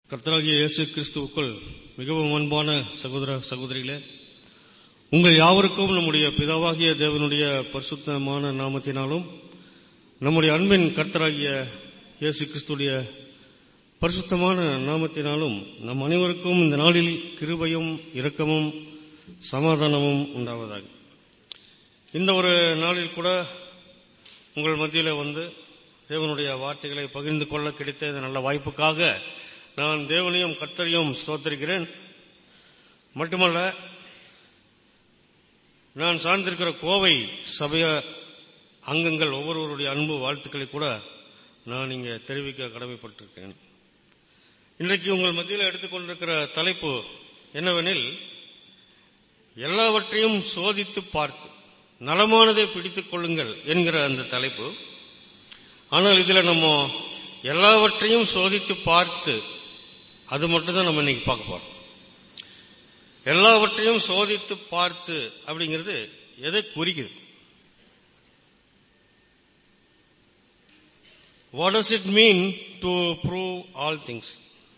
கர்த்தராகிய இயேசு கிறிஸ்துவுக்குள் மிகவும் அன்பான சகோதர சகோதரிகளே உங்கள் யாவருக்கும் நம்முடைய பிதாவாகிய தேவனுடைய பரிசுத்தமான நாமத்தினாலும் நம்முடைய அன்பின் கர்த்தராகிய இயேசு கிறிஸ்துடைய பரிசுத்தமான நாமத்தினாலும் நம் அனைவருக்கும் இந்த நாளில் கிருபையும் இரக்கமும் சமாதானமும் உண்டாவதாக இந்த ஒரு நாளில் கூட உங்கள் மத்தியில் வந்து தேவனுடைய வார்த்தைகளை பகிர்ந்து கொள்ள கிடைத்த இந்த நல்ல வாய்ப்புக்காக நான் தேவனையும் கர்த்தரையும் ஸ்தோத்தரிக்கிறேன் மட்டுமல்ல நான் சார்ந்திருக்கிற கோவை சபைய அங்கங்கள் ஒவ்வொருவருடைய அன்பு வாழ்த்துக்களை கூட நான் இங்கே தெரிவிக்க கடமைப்பட்டிருக்கேன் இன்றைக்கு உங்கள் மத்தியில் எடுத்துக்கொண்டிருக்கிற தலைப்பு என்னவெனில் எல்லாவற்றையும் சோதித்து பார்த்து நலமானதை பிடித்துக் கொள்ளுங்கள் என்கிற அந்த தலைப்பு ஆனால் இதுல நம்ம எல்லாவற்றையும் சோதித்து பார்த்து அது மட்டும்தான் நம்ம இன்னைக்கு பார்க்க போறோம் எல்லாவற்றையும் சோதித்து பார்த்து அப்படிங்கிறது எதை குறிக்குது what does it mean to prove all things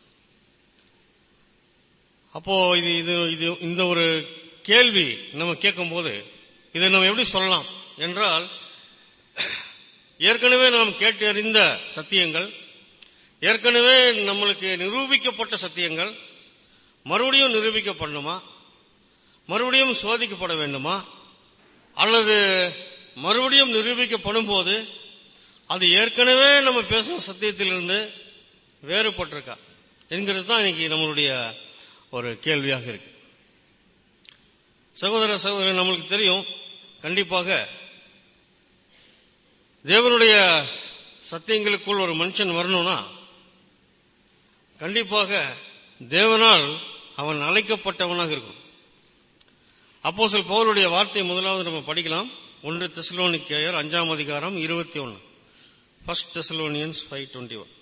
அப்போ இது இது இது இந்த ஒரு கேள்வி நம்ம கேட்கும்போது இதை நம்ம எப்படி சொல்லலாம் என்றால் ஏற்கனவே நாம் கேட்டு அறிந்த சத்தியங்கள் ஏற்கனவே நம்மளுக்கு நிரூபிக்கப்பட்ட சத்தியங்கள் மறுபடியும் நிரூபிக்கப்படணுமா மறுபடியும் சோதிக்கப்பட வேண்டுமா அல்லது மறுபடியும் நிரூபிக்கப்படும் போது அது ஏற்கனவே நம்ம பேசும் சத்தியத்திலிருந்து வேறுபட்டிருக்கா என்கிறது தான் இன்னைக்கு நம்மளுடைய ஒரு கேள்வியாக இருக்கு சகோதர சகோதரர் நம்மளுக்கு தெரியும் கண்டிப்பாக தேவனுடைய சத்தியங்களுக்குள் ஒரு மனுஷன் வரணும்னா கண்டிப்பாக தேவனால் அவன் அழைக்கப்பட்டவனாக இருக்கும் அப்போ சில பவுலுடைய வார்த்தை முதலாவது நம்ம படிக்கலாம் ஒன்று தெசலோனிக்கேயர் அஞ்சாம் அதிகாரம் இருபத்தி ஒன்னு first Thessalonians five twenty one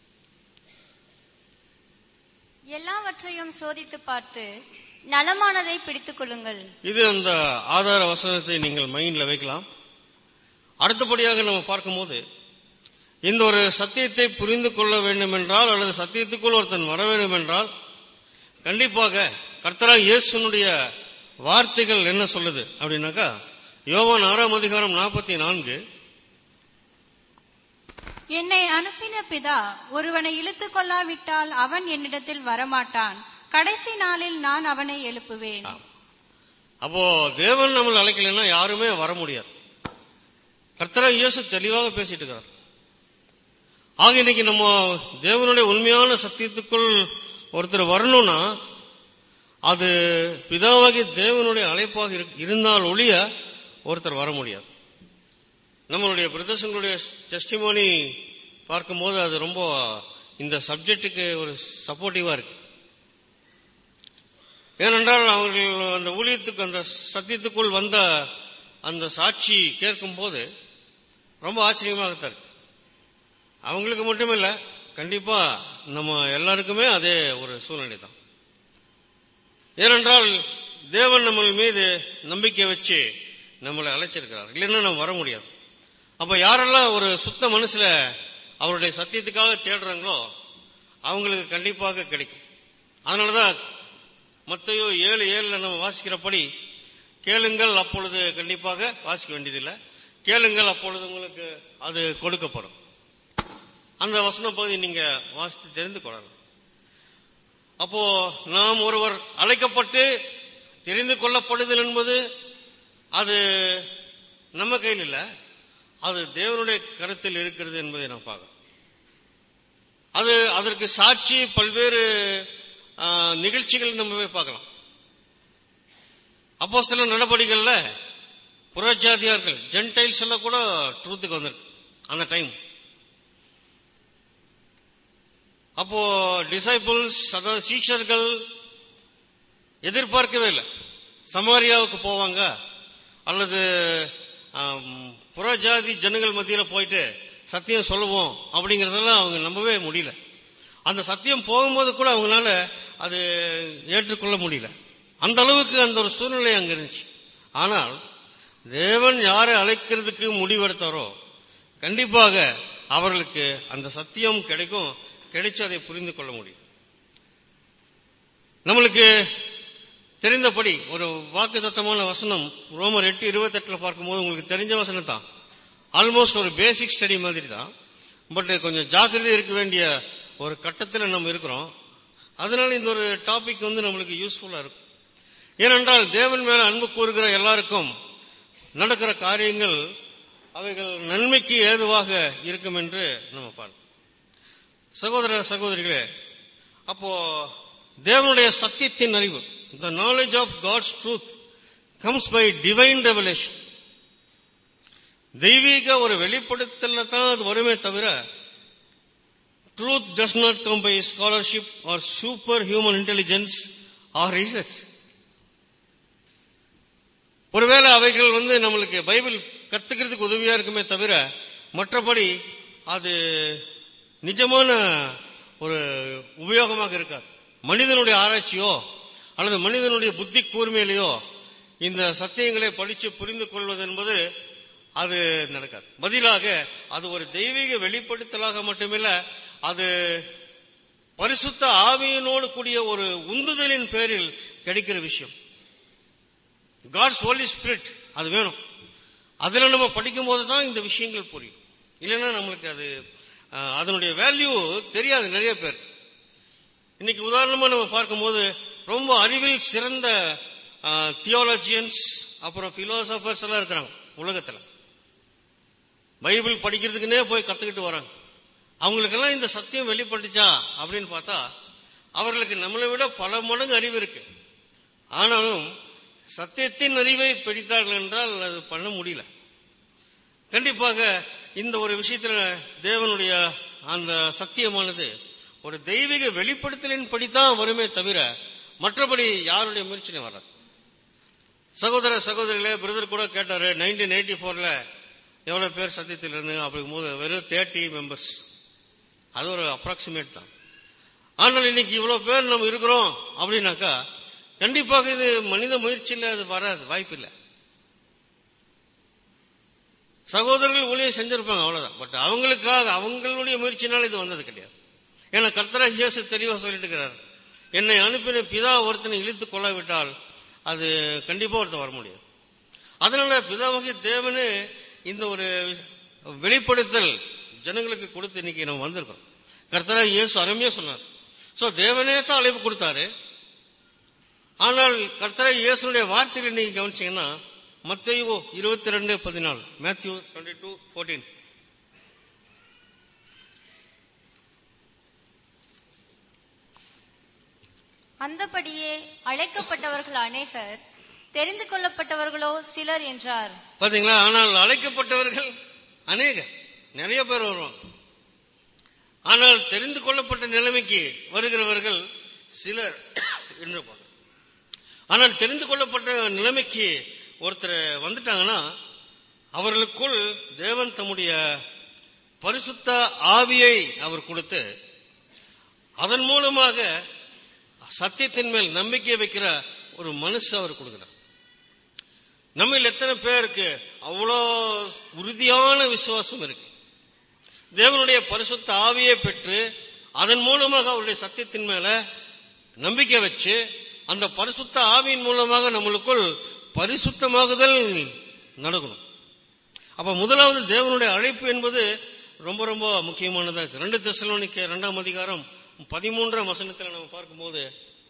எல்லாவற்றையும் சோதித்து பார்த்து நலமானதை பிடித்துக் கொள்ளுங்கள் இது அந்த ஆதார வசனத்தை நீங்கள் மைண்ட்ல வைக்கலாம் அடுத்தபடியாக நம்ம பார்க்கும்போது இந்த ஒரு சத்தியத்தை புரிந்து கொள்ள வேண்டும் என்றால் அல்லது சத்தியத்துக்குள் ஒருத்தன் வர வேண்டும் என்றால் கண்டிப்பாக கர்த்தரா இயேசுனுடைய வார்த்தைகள் என்ன சொல்லுது அப்படின்னாக்கா யோவான் ஆறாம் அதிகாரம் நாற்பத்தி நான்கு என்னை அனுப்பின பிதா ஒருவனை இழுத்துக் கொள்ளாவிட்டால் அவன் என்னிடத்தில் வரமாட்டான் கடைசி நாளில் நான் அவனை எழுப்புவேன் அப்போ தேவன் நம்மளை அழைக்கலைன்னா யாருமே வர முடியாது கர்த்தரா இயேசு தெளிவாக பேசிட்டு இருக்கிறார் ஆக இன்னைக்கு நம்ம தேவனுடைய உண்மையான சத்தியத்துக்குள் ஒருத்தர் வரணும்னா அது பிதாவாகிய தேவனுடைய அழைப்பாக இரு- இருந்தால் ஒழிய ஒருத்தர் வர முடியாது நம்மளுடைய பிரதர்சங்களுடைய டெஸ்டிமோனி பார்க்கும்போது அது ரொம்ப இந்த சப்ஜெக்டுக்கு ஒரு சப்போர்ட்டிவா இருக்கு ஏனென்றால் அவர்கள் அந்த ஊழியத்துக்கு அந்த சத்தியத்துக்குள் வந்த அந்த சாட்சி கேட்கும் போது ரொம்ப ஆச்சரியமாகத்தான் இருக்கு அவங்களுக்கு மட்டுமில்ல கண்டிப்பா நம்ம எல்லாருக்குமே அதே ஒரு சூழ்நிலை தான் ஏனென்றால் தேவன் நம்ம மீது நம்பிக்கை வச்சு நம்மளை அழைச்சிருக்கிறார் இல்லைன்னா நம்ம வர முடியாது அப்ப யாரெல்லாம் ஒரு சுத்த மனசுல அவருடைய சத்தியத்துக்காக தேடுறாங்களோ அவங்களுக்கு கண்டிப்பாக கிடைக்கும் அதனாலதான் மத்தையோ ஏழு ஏழுல நம்ம வாசிக்கிறபடி கேளுங்கள் அப்பொழுது கண்டிப்பாக வாசிக்க வேண்டியதில்லை கேளுங்கள் அப்பொழுது உங்களுக்கு அது கொடுக்கப்படும் அந்த வசன பகுதி நீங்க வாசித்து தெரிந்து கொள்ளலாம் அப்போ நாம் ஒருவர் அழைக்கப்பட்டு தெரிந்து கொள்ளப்படுதல் என்பது அது நம்ம கையில் இல்ல அது தேவனுடைய கருத்தில் இருக்கிறது என்பதை நாம் பார்க்கலாம் அது அதற்கு சாட்சி பல்வேறு ஆ, நிகழ்ச்சிகள் நம்ம போய் பார்க்கலாம் அப்போ சில நடவடிக்கைகள்ல புறஜாதியார்கள் ஜென்டைல்ஸ் எல்லாம் கூட ட்ரூத்துக்கு வந்திருக்கு அந்த டைம் அப்போ டிசைபிள்ஸ் அதாவது சீஷர்கள் எதிர்பார்க்கவே இல்லை சமாரியாவுக்கு போவாங்க அல்லது ஆம், புறஜாதி ஜனங்கள் மத்தியில போயிட்டு சத்தியம் சொல்லுவோம் அப்படிங்கறதெல்லாம் அவங்க நம்பவே முடியல அந்த சத்தியம் போகும்போது கூட அவங்களால அது ஏற்றுக்கொள்ள முடியல அந்த அளவுக்கு அந்த ஒரு சூழ்நிலை அங்க இருந்துச்சு ஆனால் தேவன் யாரை அழைக்கிறதுக்கு முடிவெடுத்தாரோ கண்டிப்பாக அவர்களுக்கு அந்த சத்தியம் கிடைக்கும் கிடைச்சு அதை புரிந்து கொள்ள முடியும் நம்மளுக்கு தெரிந்தபடி ஒரு வாக்கு தத்தமான வசனம் ரோமர் எட்டு இருபத்தெட்டுல பார்க்கும்போது உங்களுக்கு தெரிஞ்ச வசனம் தான் ஆல்மோஸ்ட் ஒரு பேசிக் ஸ்டடி மாதிரி தான் பட் கொஞ்சம் ஜாக்கிரதை இருக்க வேண்டிய ஒரு கட்டத்தில் நம்ம இருக்கிறோம் அதனால இந்த ஒரு டாபிக் வந்து நம்மளுக்கு யூஸ்ஃபுல்லா இருக்கும் ஏனென்றால் தேவன் மேல அன்பு கூறுகிற எல்லாருக்கும் நடக்கிற காரியங்கள் அவைகள் நன்மைக்கு ஏதுவாக இருக்கும் என்று நம்ம பார்க்கணும் சகோதர சகோதரிகளே அப்போ தேவனுடைய சத்தியத்தின் அறிவு the knowledge of God's truth comes by divine revelation தெய்வீக ஒரு வெளிப்படுத்தல தான் அது வருமே தவிர truth does not come by scholarship or superhuman intelligence or research ஒருவேளை அவைகள் வந்து நம்மளுக்கு பைபிள் கத்துக்கிறதுக்கு உதவியா இருக்குமே தவிர மற்றபடி அது நிஜமான ஒரு உபயோகமாக இருக்காது மனிதனுடைய ஆராய்ச்சியோ அல்லது மனிதனுடைய புத்தி கூர்மையிலையோ இந்த சத்தியங்களை படித்து புரிந்து கொள்வது என்பது அது நடக்காது பதிலாக அது ஒரு தெய்வீக வெளிப்படுத்தலாக மட்டுமில்ல அது பரிசுத்த ஆவியினோடு கூடிய ஒரு உந்துதலின் பேரில் கிடைக்கிற விஷயம் காட்ஸ் ஹோலி ஸ்பிரிட் அது வேணும் அதுல நம்ம படிக்கும் போது தான் இந்த விஷயங்கள் புரியும் இல்லைன்னா நம்மளுக்கு அது அஹ், அதனுடைய வேல்யூ தெரியாது நிறைய பேர் இன்னைக்கு உதாரணமா நம்ம பார்க்கும்போது ரொம்ப அறிவில் சிறந்த தியோலஜியன்ஸ் அப்புறம் பிலோசபர்ஸ் எல்லாம் இருக்கிறாங்க உலகத்துல பைபிள் படிக்கிறதுக்குன்னே போய் கத்துக்கிட்டு வராங்க அவங்களுக்கெல்லாம் இந்த சத்தியம் வெளிப்பட்டுச்சா அப்படின்னு பார்த்தா அவர்களுக்கு நம்மளை விட பல மடங்கு அறிவு இருக்கு ஆனாலும் சத்தியத்தின் அறிவை பிடித்தார்கள் என்றால் அது பண்ண முடியல கண்டிப்பாக இந்த ஒரு விஷயத்துல தேவனுடைய அந்த சத்தியமானது ஒரு தெய்வீக வெளிப்படுத்தலின் படித்தான் வருமே தவிர மற்றபடி யாருடைய முயற்சியும் வராது சகோதர சகோதரிகளே பிரதர் கூட கேட்டாரு நைன்டீன் எயிட்டி போர்ல எவ்வளவு பேர் சத்தியத்தில் இருந்தாங்க அப்படிங்கும் போது வெறும் தேர்ட்டி மெம்பர்ஸ் அது ஒரு அப்ராக்சிமேட் தான் ஆனால் இன்னைக்கு இவ்வளவு பேர் நம்ம இருக்கிறோம் அப்படின்னாக்கா கண்டிப்பாக இது மனித முயற்சியில் அது வராது வாய்ப்பில்லை சகோதரர்கள் ஊழியம் செஞ்சிருப்பாங்க அவ்வளவுதான் பட் அவங்களுக்காக அவங்களுடைய முயற்சினால இது வந்தது கிடையாது ஏன்னா கர்த்தரா இயேசு தெளிவா சொல்லிட்டு இருக்கிறார் என்னை அனுப்பின பிதா ஒருத்தனை இழுத்து கொள்ளாவிட்டால் அது கண்டிப்பா ஒருத்தன் வர முடியாது அதனால பிதாவாகிய தேவனே இந்த ஒரு வெளிப்படுத்தல் ஜனங்களுக்கு கொடுத்து இன்னைக்கு நம்ம வந்திருக்கோம் கர்த்தரா இயேசு அருமையா சொன்னார் சோ தேவனே தான் அழைப்பு கொடுத்தாரு ஆனால் கர்த்தரா இயேசுடைய வார்த்தைகளை நீங்க கவனிச்சீங்கன்னா மத்தேயு இருபத்தி ரெண்டு பதினாலு மேத்யூ டுவெண்ட்டி டூ ஃபோர்டீன் அந்தபடியே அழைக்கப்பட்டவர்கள் அநேகர் தெரிந்து கொள்ளப்பட்டவர்களோ சிலர் என்றார் பாத்தீங்களா ஆனால் அழைக்கப்பட்டவர்கள் அநேகர் நிறைய பேர் வருவாங்க ஆனால் தெரிந்து கொள்ளப்பட்ட நிலைமைக்கு வருகிறவர்கள் சிலர் என்று பார்க்கிறோம். ஆனால் தெரிந்து கொள்ளப்பட்ட நிலைமைக்கு ஒருத்தர் வந்துட்டாங்கன்னா அவர்களுக்குள் தேவன் தம்முடைய பரிசுத்த ஆவியை அவர் கொடுத்து அதன் மூலமாக சத்தியத்தின் மேல் நம்பிக்கை வைக்கிற ஒரு மனசு அவர் கொடுக்கிறார் நம்ம எத்தனை பேருக்கு அவ்வளோ உறுதியான விசுவாசம் இருக்கு தேவனுடைய பரிசுத்த ஆவியை பெற்று அதன் மூலமாக அவருடைய சத்தியத்தின் மேல நம்பிக்கை வச்சு அந்த பரிசுத்த ஆவியின் மூலமாக நம்மளுக்குள் பரிசுத்தமாகுதல் நடக்கணும் அப்ப முதலாவது தேவனுடைய அழைப்பு என்பது ரொம்ப ரொம்ப முக்கியமானதா இருக்கு ரெண்டு தெசலோனிக்க இரண்டாம் அதிகாரம் பதிமூன்றாம் வசனத்துல நம்ம பார்க்கும்போது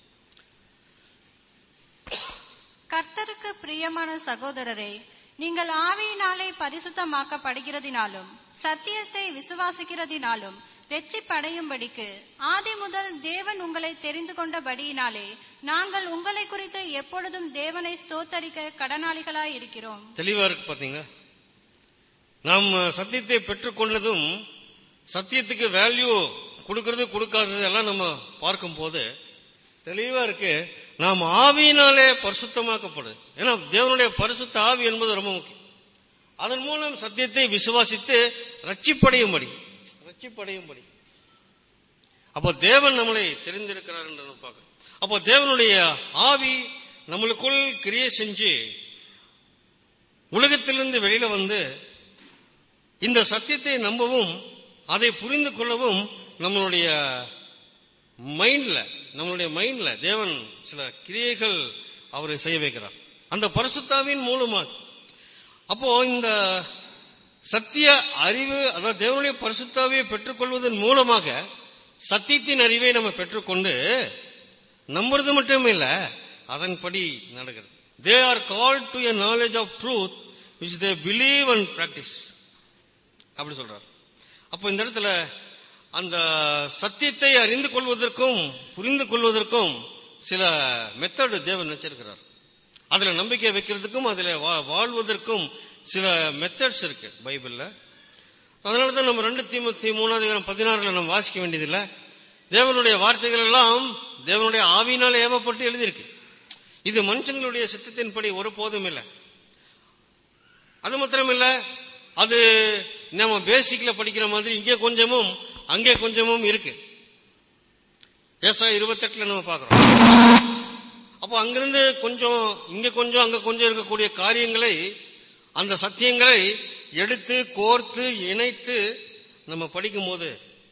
கர்த்தருக்கு பிரியமான சகோதரரே நீங்கள் ஆவியினாலே பரிசுத்தமாக்கப்படுகிறதினாலும் சத்தியத்தை விசுவாசிக்கிறதினாலும் வெற்றிப்படையும்படிக்கு ஆதி முதல் தேவன் உங்களை தெரிந்து கொண்டபடியினாலே நாங்கள் உங்களை குறித்து எப்பொழுதும் தேவனை ஸ்தோத்தரிக்க கடனாளிகளாய் இருக்கிறோம் தெளிவா இருக்கு பாத்தீங்களா நாம் சத்தியத்தை பெற்றுக்கொண்டதும் சத்தியத்துக்கு வேல்யூ கொடுக்கறது கொடுக்காதது எல்லாம் நம்ம பார்க்கும் போது தெளிவா இருக்கு நாம் ஆவியினாலே பரிசுத்தமாக்கப்படுது ஏன்னா தேவனுடைய பரிசுத்த ஆவி என்பது ரொம்ப முக்கியம் அதன் மூலம் சத்தியத்தை விசுவாசித்து ரட்சிப்படையும்படி ரட்சிப்படையும்படி அப்போ தேவன் நம்மளை தெரிந்திருக்கிறார் என்று நம்ம பார்க்கிறோம் அப்போ தேவனுடைய ஆவி நம்மளுக்குள் கிரியை செஞ்சு உலகத்திலிருந்து வெளியில வந்து இந்த சத்தியத்தை நம்பவும் அதை புரிந்து கொள்ளவும் நம்மளுடைய மைண்ட்ல நம்மளுடைய மைண்ட்ல தேவன் சில கிரியைகள் அவரை செய்ய வைக்கிறார் அந்த பரிசுத்தாவின் மூலமாக அப்போ இந்த சத்திய அறிவு அதாவது தேவனுடைய பரிசுத்தாவியை பெற்றுக்கொள்வதன் மூலமாக சத்தியத்தின் அறிவை நம்ம பெற்றுக்கொண்டு நம்புறது மட்டும் இல்ல அதன்படி நடக்கிறது they are called to a knowledge of truth which they believe and practise அப்படி சொல்றார் அப்போ இந்த இடத்துல அந்த சத்தியத்தை அறிந்து கொள்வதற்கும் புரிந்து கொள்வதற்கும் சில மெத்தடு தேவன் வச்சிருக்கிறார் அதுல நம்பிக்கை வைக்கிறதுக்கும் அதுல வா- வாழ்வதற்கும் சில மெத்தட்ஸ் இருக்கு பைபிள்ல அதனால தான் நம்ம ரெண்டு தீமத்தி மூணாவது அதிகாரம் பதினாறுல நம்ம வாசிக்க வேண்டியதில்லை தேவனுடைய வார்த்தைகள் எல்லாம் தேவனுடைய ஆவியினால் ஏவப்பட்டு எழுதியிருக்கு இது மனுஷங்களுடைய சித்தத்தின்படி ஒருபோதும் இல்லை அது மாத்திரம் இல்ல அது நம்ம பேசிக்ல படிக்கிற மாதிரி இங்கே கொஞ்சமும் அங்கே கொஞ்சமும் இருக்கு ஏசா இருபத்தெட்டுல நம்ம பார்க்கிறோம் அப்போ அங்கிருந்து கொஞ்சம் இங்க கொஞ்சம் அங்க கொஞ்சம் இருக்கக்கூடிய காரியங்களை அந்த சத்தியங்களை எடுத்து கோர்த்து இணைத்து நம்ம படிக்கும்போது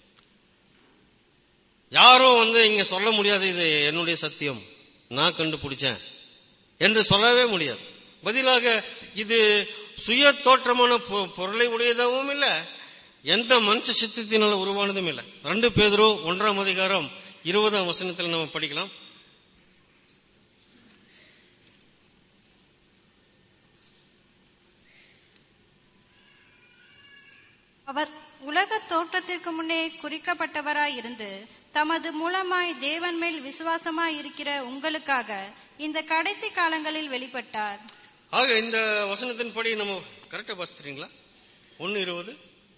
யாரும் வந்து இங்க சொல்ல முடியாது இது என்னுடைய சத்தியம் நான் கண்டுபிடிச்சேன் என்று சொல்லவே முடியாது பதிலாக இது சுய தோற்றமான பொ- பொருளை உடையதாகவும் இல்ல எந்த மனுஷ சித்தத்தினால உருவானதும் இல்ல ரெண்டு பேதரோ ஒன்றாம் அதிகாரம் இருபதாம் வசனத்தில் நம்ம படிக்கலாம் அவர் உலக தோற்றத்திற்கு முன்னே குறிக்கப்பட்டவராய் இருந்து தமது மூலமாய் தேவன் மேல் விசுவாசமாய் இருக்கிற உங்களுக்காக இந்த கடைசி காலங்களில் வெளிப்பட்டார் ஆக இந்த வசனத்தின்படி நம்ம கரெக்டா வாசிக்கிறீங்களா ஒன்னு இருபது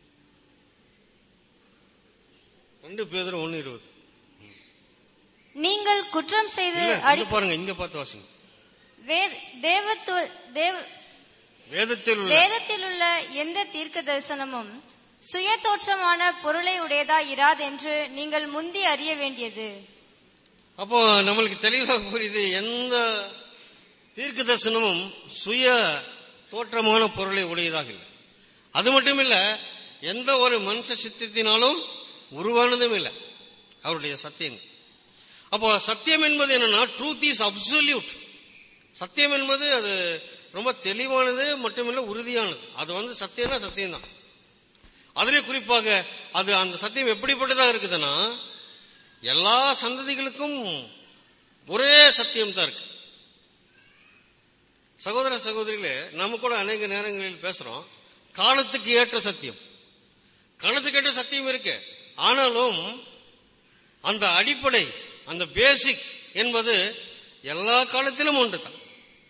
ரெண்டு பேதரும் ஒன்னு இருபது நீங்கள் குற்றம் செய்து இல்ல அடி இங்க பாருங்க இங்க பார்த்து வாசிங்க வே- தேவத்து- தேவ- வேதத்தில் உள்ள வேதத்தில் உள்ள எந்த தீர்க்க தரிசனமும் சுய தோற்றமான பொருளை உடையதா இராதென்று நீங்கள் முந்தி அறிய வேண்டியது அப்போ நம்மளுக்கு தெளிவாக புரியுது எந்த தீர்க்க தரிசனமும் சுய தோற்றமான பொருளை உடையதாக இல்லை அது மட்டும் இல்ல எந்த ஒரு மனுஷ சித்தத்தினாலும் உருவானதும் இல்லை அவருடைய சத்தியங்கள் அப்போ சத்தியம் என்பது என்னன்னா ட்ரூத் இஸ் அப்சல்யூட் சத்தியம் என்பது அது ரொம்ப தெளிவானது மட்டுமில்ல உறுதியானது அது வந்து சத்தியம்னா சத்தியம்தான் அதிலே குறிப்பாக அது அந்த சத்தியம் எப்படிப்பட்டதா இருக்குதுன்னா எல்லா சந்ததிகளுக்கும் ஒரே சத்தியம் தான் இருக்கு சகோதர சகோதரிகளே நம்ம கூட அநேக நேரங்களில் பேசுறோம் காலத்துக்கு ஏற்ற சத்தியம் காலத்துக்கு ஏற்ற சத்தியம் இருக்கு ஆனாலும் அந்த அடிப்படை அந்த பேசிக் என்பது எல்லா காலத்திலும் ஒன்று தான்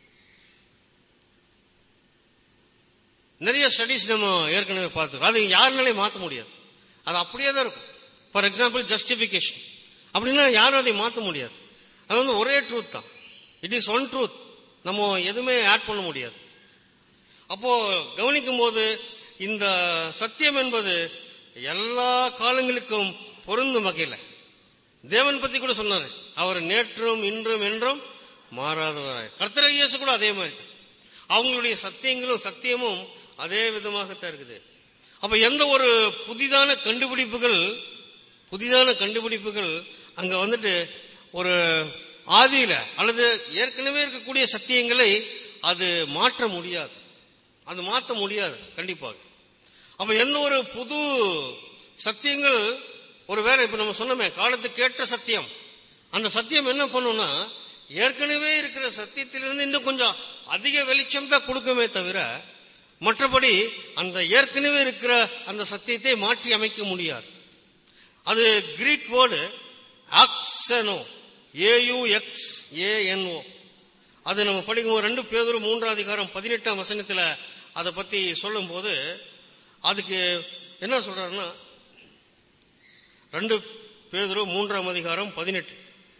நிறைய ஸ்டடிஸ் நம்ம ஏற்கனவே பார்த்துருக்கோம் அது யாருனாலையும் மாற்ற முடியாது அது அப்படியே தான் இருக்கும் ஃபார் எக்ஸாம்பிள் ஜஸ்டிபிகேஷன் அப்படின்னா யாரும் அதை மாற்ற முடியாது அது வந்து ஒரே ட்ரூத் தான் இட் இஸ் ஒன் ட்ரூத் நம்ம எதுவுமே ஆட் பண்ண முடியாது அப்போ கவனிக்கும் போது இந்த சத்தியம் என்பது எல்லா காலங்களுக்கும் பொருந்தும் வகையில் தேவன் பத்தி கூட சொன்னாரு அவர் நேற்றும் இன்றும் என்றும் மாறாதவராய் கர்த்தர் இயேசு கூட அதே மாதிரி தான். அவங்களுடைய சத்தியங்களும் சத்தியமும் அதே விதமாகத்தான் இருக்குது அப்ப எந்த ஒரு புதிதான கண்டுபிடிப்புகள் புதிதான கண்டுபிடிப்புகள் அங்க வந்துட்டு ஒரு ஆதியில அல்லது ஏற்கனவே இருக்கக்கூடிய சத்தியங்களை அது மாற்ற முடியாது அது மாற்ற முடியாது கண்டிப்பாக அப்ப எந்த ஒரு புது சத்தியங்கள் ஒரு வேற இப்ப நம்ம சொன்னோமே காலத்துக்கு ஏற்ற சத்தியம் அந்த சத்தியம் என்ன பண்ணும்னா ஏற்கனவே இருக்கிற சத்தியத்திலிருந்து இன்னும் கொஞ்சம் அதிக வெளிச்சம் தான் கொடுக்குமே தவிர மற்றபடி அந்த ஏற்கனவே இருக்கிற அந்த சத்தியத்தை மாற்றி அமைக்க முடியாது அது கிரீக் வேர்டு ஆக்சனோ ஏயு எக்ஸ் ஏஎன்ஓ அது நம்ம படிக்கும்போது ரெண்டு பேதொரு மூன்றாம் அதிகாரம் பதினெட்டாம் வசனத்துல அதை பத்தி சொல்லும்போது அதுக்கு என்ன சொல்றாருன்னா ரெண்டு பேதொரு மூன்றாம் அதிகாரம் பதினெட்டு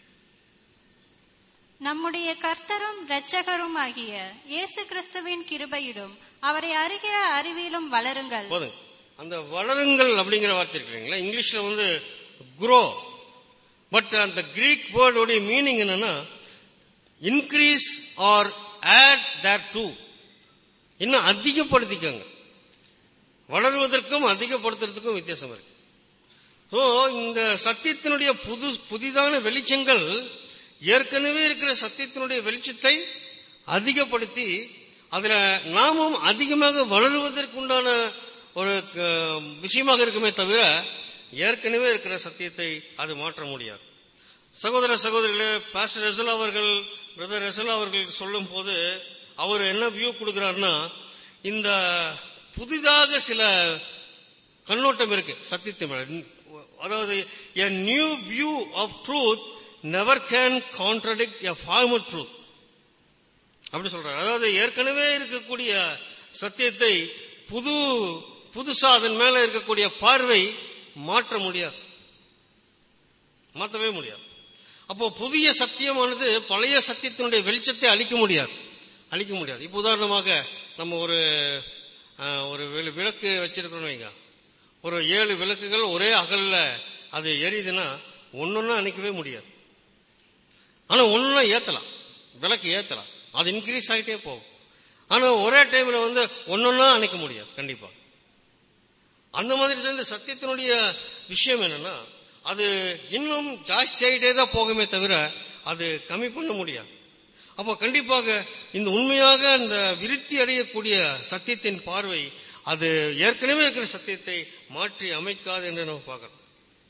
நம்முடைய கர்த்தரும் இரட்சகரும் ஆகிய இயேசு கிறிஸ்துவின் கிருபையிலும் அவரை அறிகிற அறிவிலும் வளருங்கள் போதுங்க அந்த வளருங்கள் அப்படிங்கிற வார்த்தை இருக்கு இல்லைங்களா இங்கிலீஷ்ல வந்து குரோ பட் அந்த கிரீக் வேர்டோடைய மீனிங் என்னன்னா increase or add thereto இன்னும் அதிகப்படுத்திக்கோங்க வளருவதற்கும் அதிகப்படுத்துறதுக்கும் வித்தியாசம் இருக்கு சோ இந்த சத்தியத்தினுடைய புது புதிதான வெளிச்சங்கள் ஏற்கனவே இருக்கிற சத்தியத்தினுடைய வெளிச்சத்தை அதிகப்படுத்தி அதுல நாமும் அதிகமாக வளருவதற்குண்டான ஒரு க- விஷயமாக இருக்குமே தவிர ஏற்கனவே இருக்கிற சத்தியத்தை அது மாற்ற முடியாது சகோதர சகோதரிகளே பாஸ்டர் ரசல் அவர்கள் பிரதர் ரசல் அவர்கள் சொல்லும் போது அவர் என்ன வியூ கொடுக்கிறாருன்னா இந்த புதிதாக சில கண்ணோட்டம் இருக்கு சத்தியத்தை மேல அதாவது a new view of truth never can contradict a former truth அப்படி சொல்றாரு அதாவது ஏற்கனவே இருக்கக்கூடிய சத்தியத்தை புது புதுசா அதன் மேல இருக்கக்கூடிய பார்வை மாற்ற முடியாது மாற்றவே முடியாது அப்போ புதிய சத்தியமானது பழைய சத்தியத்தினுடைய வெளிச்சத்தை அழிக்க முடியாது அழிக்க முடியாது இப்போ உதாரணமாக நம்ம ஒரு அஹ், ஒரு வி- விளக்கு வச்சிருக்கிறோம் வைங்க ஒரு ஏழு விளக்குகள் ஒரே அகல்ல அது எரியுதுன்னா ஒன்னொன்னா அணைக்கவே முடியாது ஆனா ஒன்னொன்னா ஏத்தலாம் விளக்கு ஏத்தலாம் அது இன்க்ரீஸ் ஆகிட்டே போகும் ஆனா ஒரே டைம்ல வந்து ஒன்னொன்னா அணைக்க முடியாது கண்டிப்பா அந்த மாதிரி தான் இந்த சத்தியத்தினுடைய விஷயம் என்னன்னா அது இன்னும் ஜாஸ்தி ஆகிட்டே தான் போகுமே தவிர அது கம்மி பண்ண முடியாது அப்போ கண்டிப்பாக இந்த உண்மையாக அந்த விருத்தி அடையக்கூடிய சத்தியத்தின் பார்வை அது ஏற்கனவே இருக்கிற சத்தியத்தை மாற்றி அமைக்காது என்று நம்ம பார்க்கிறோம்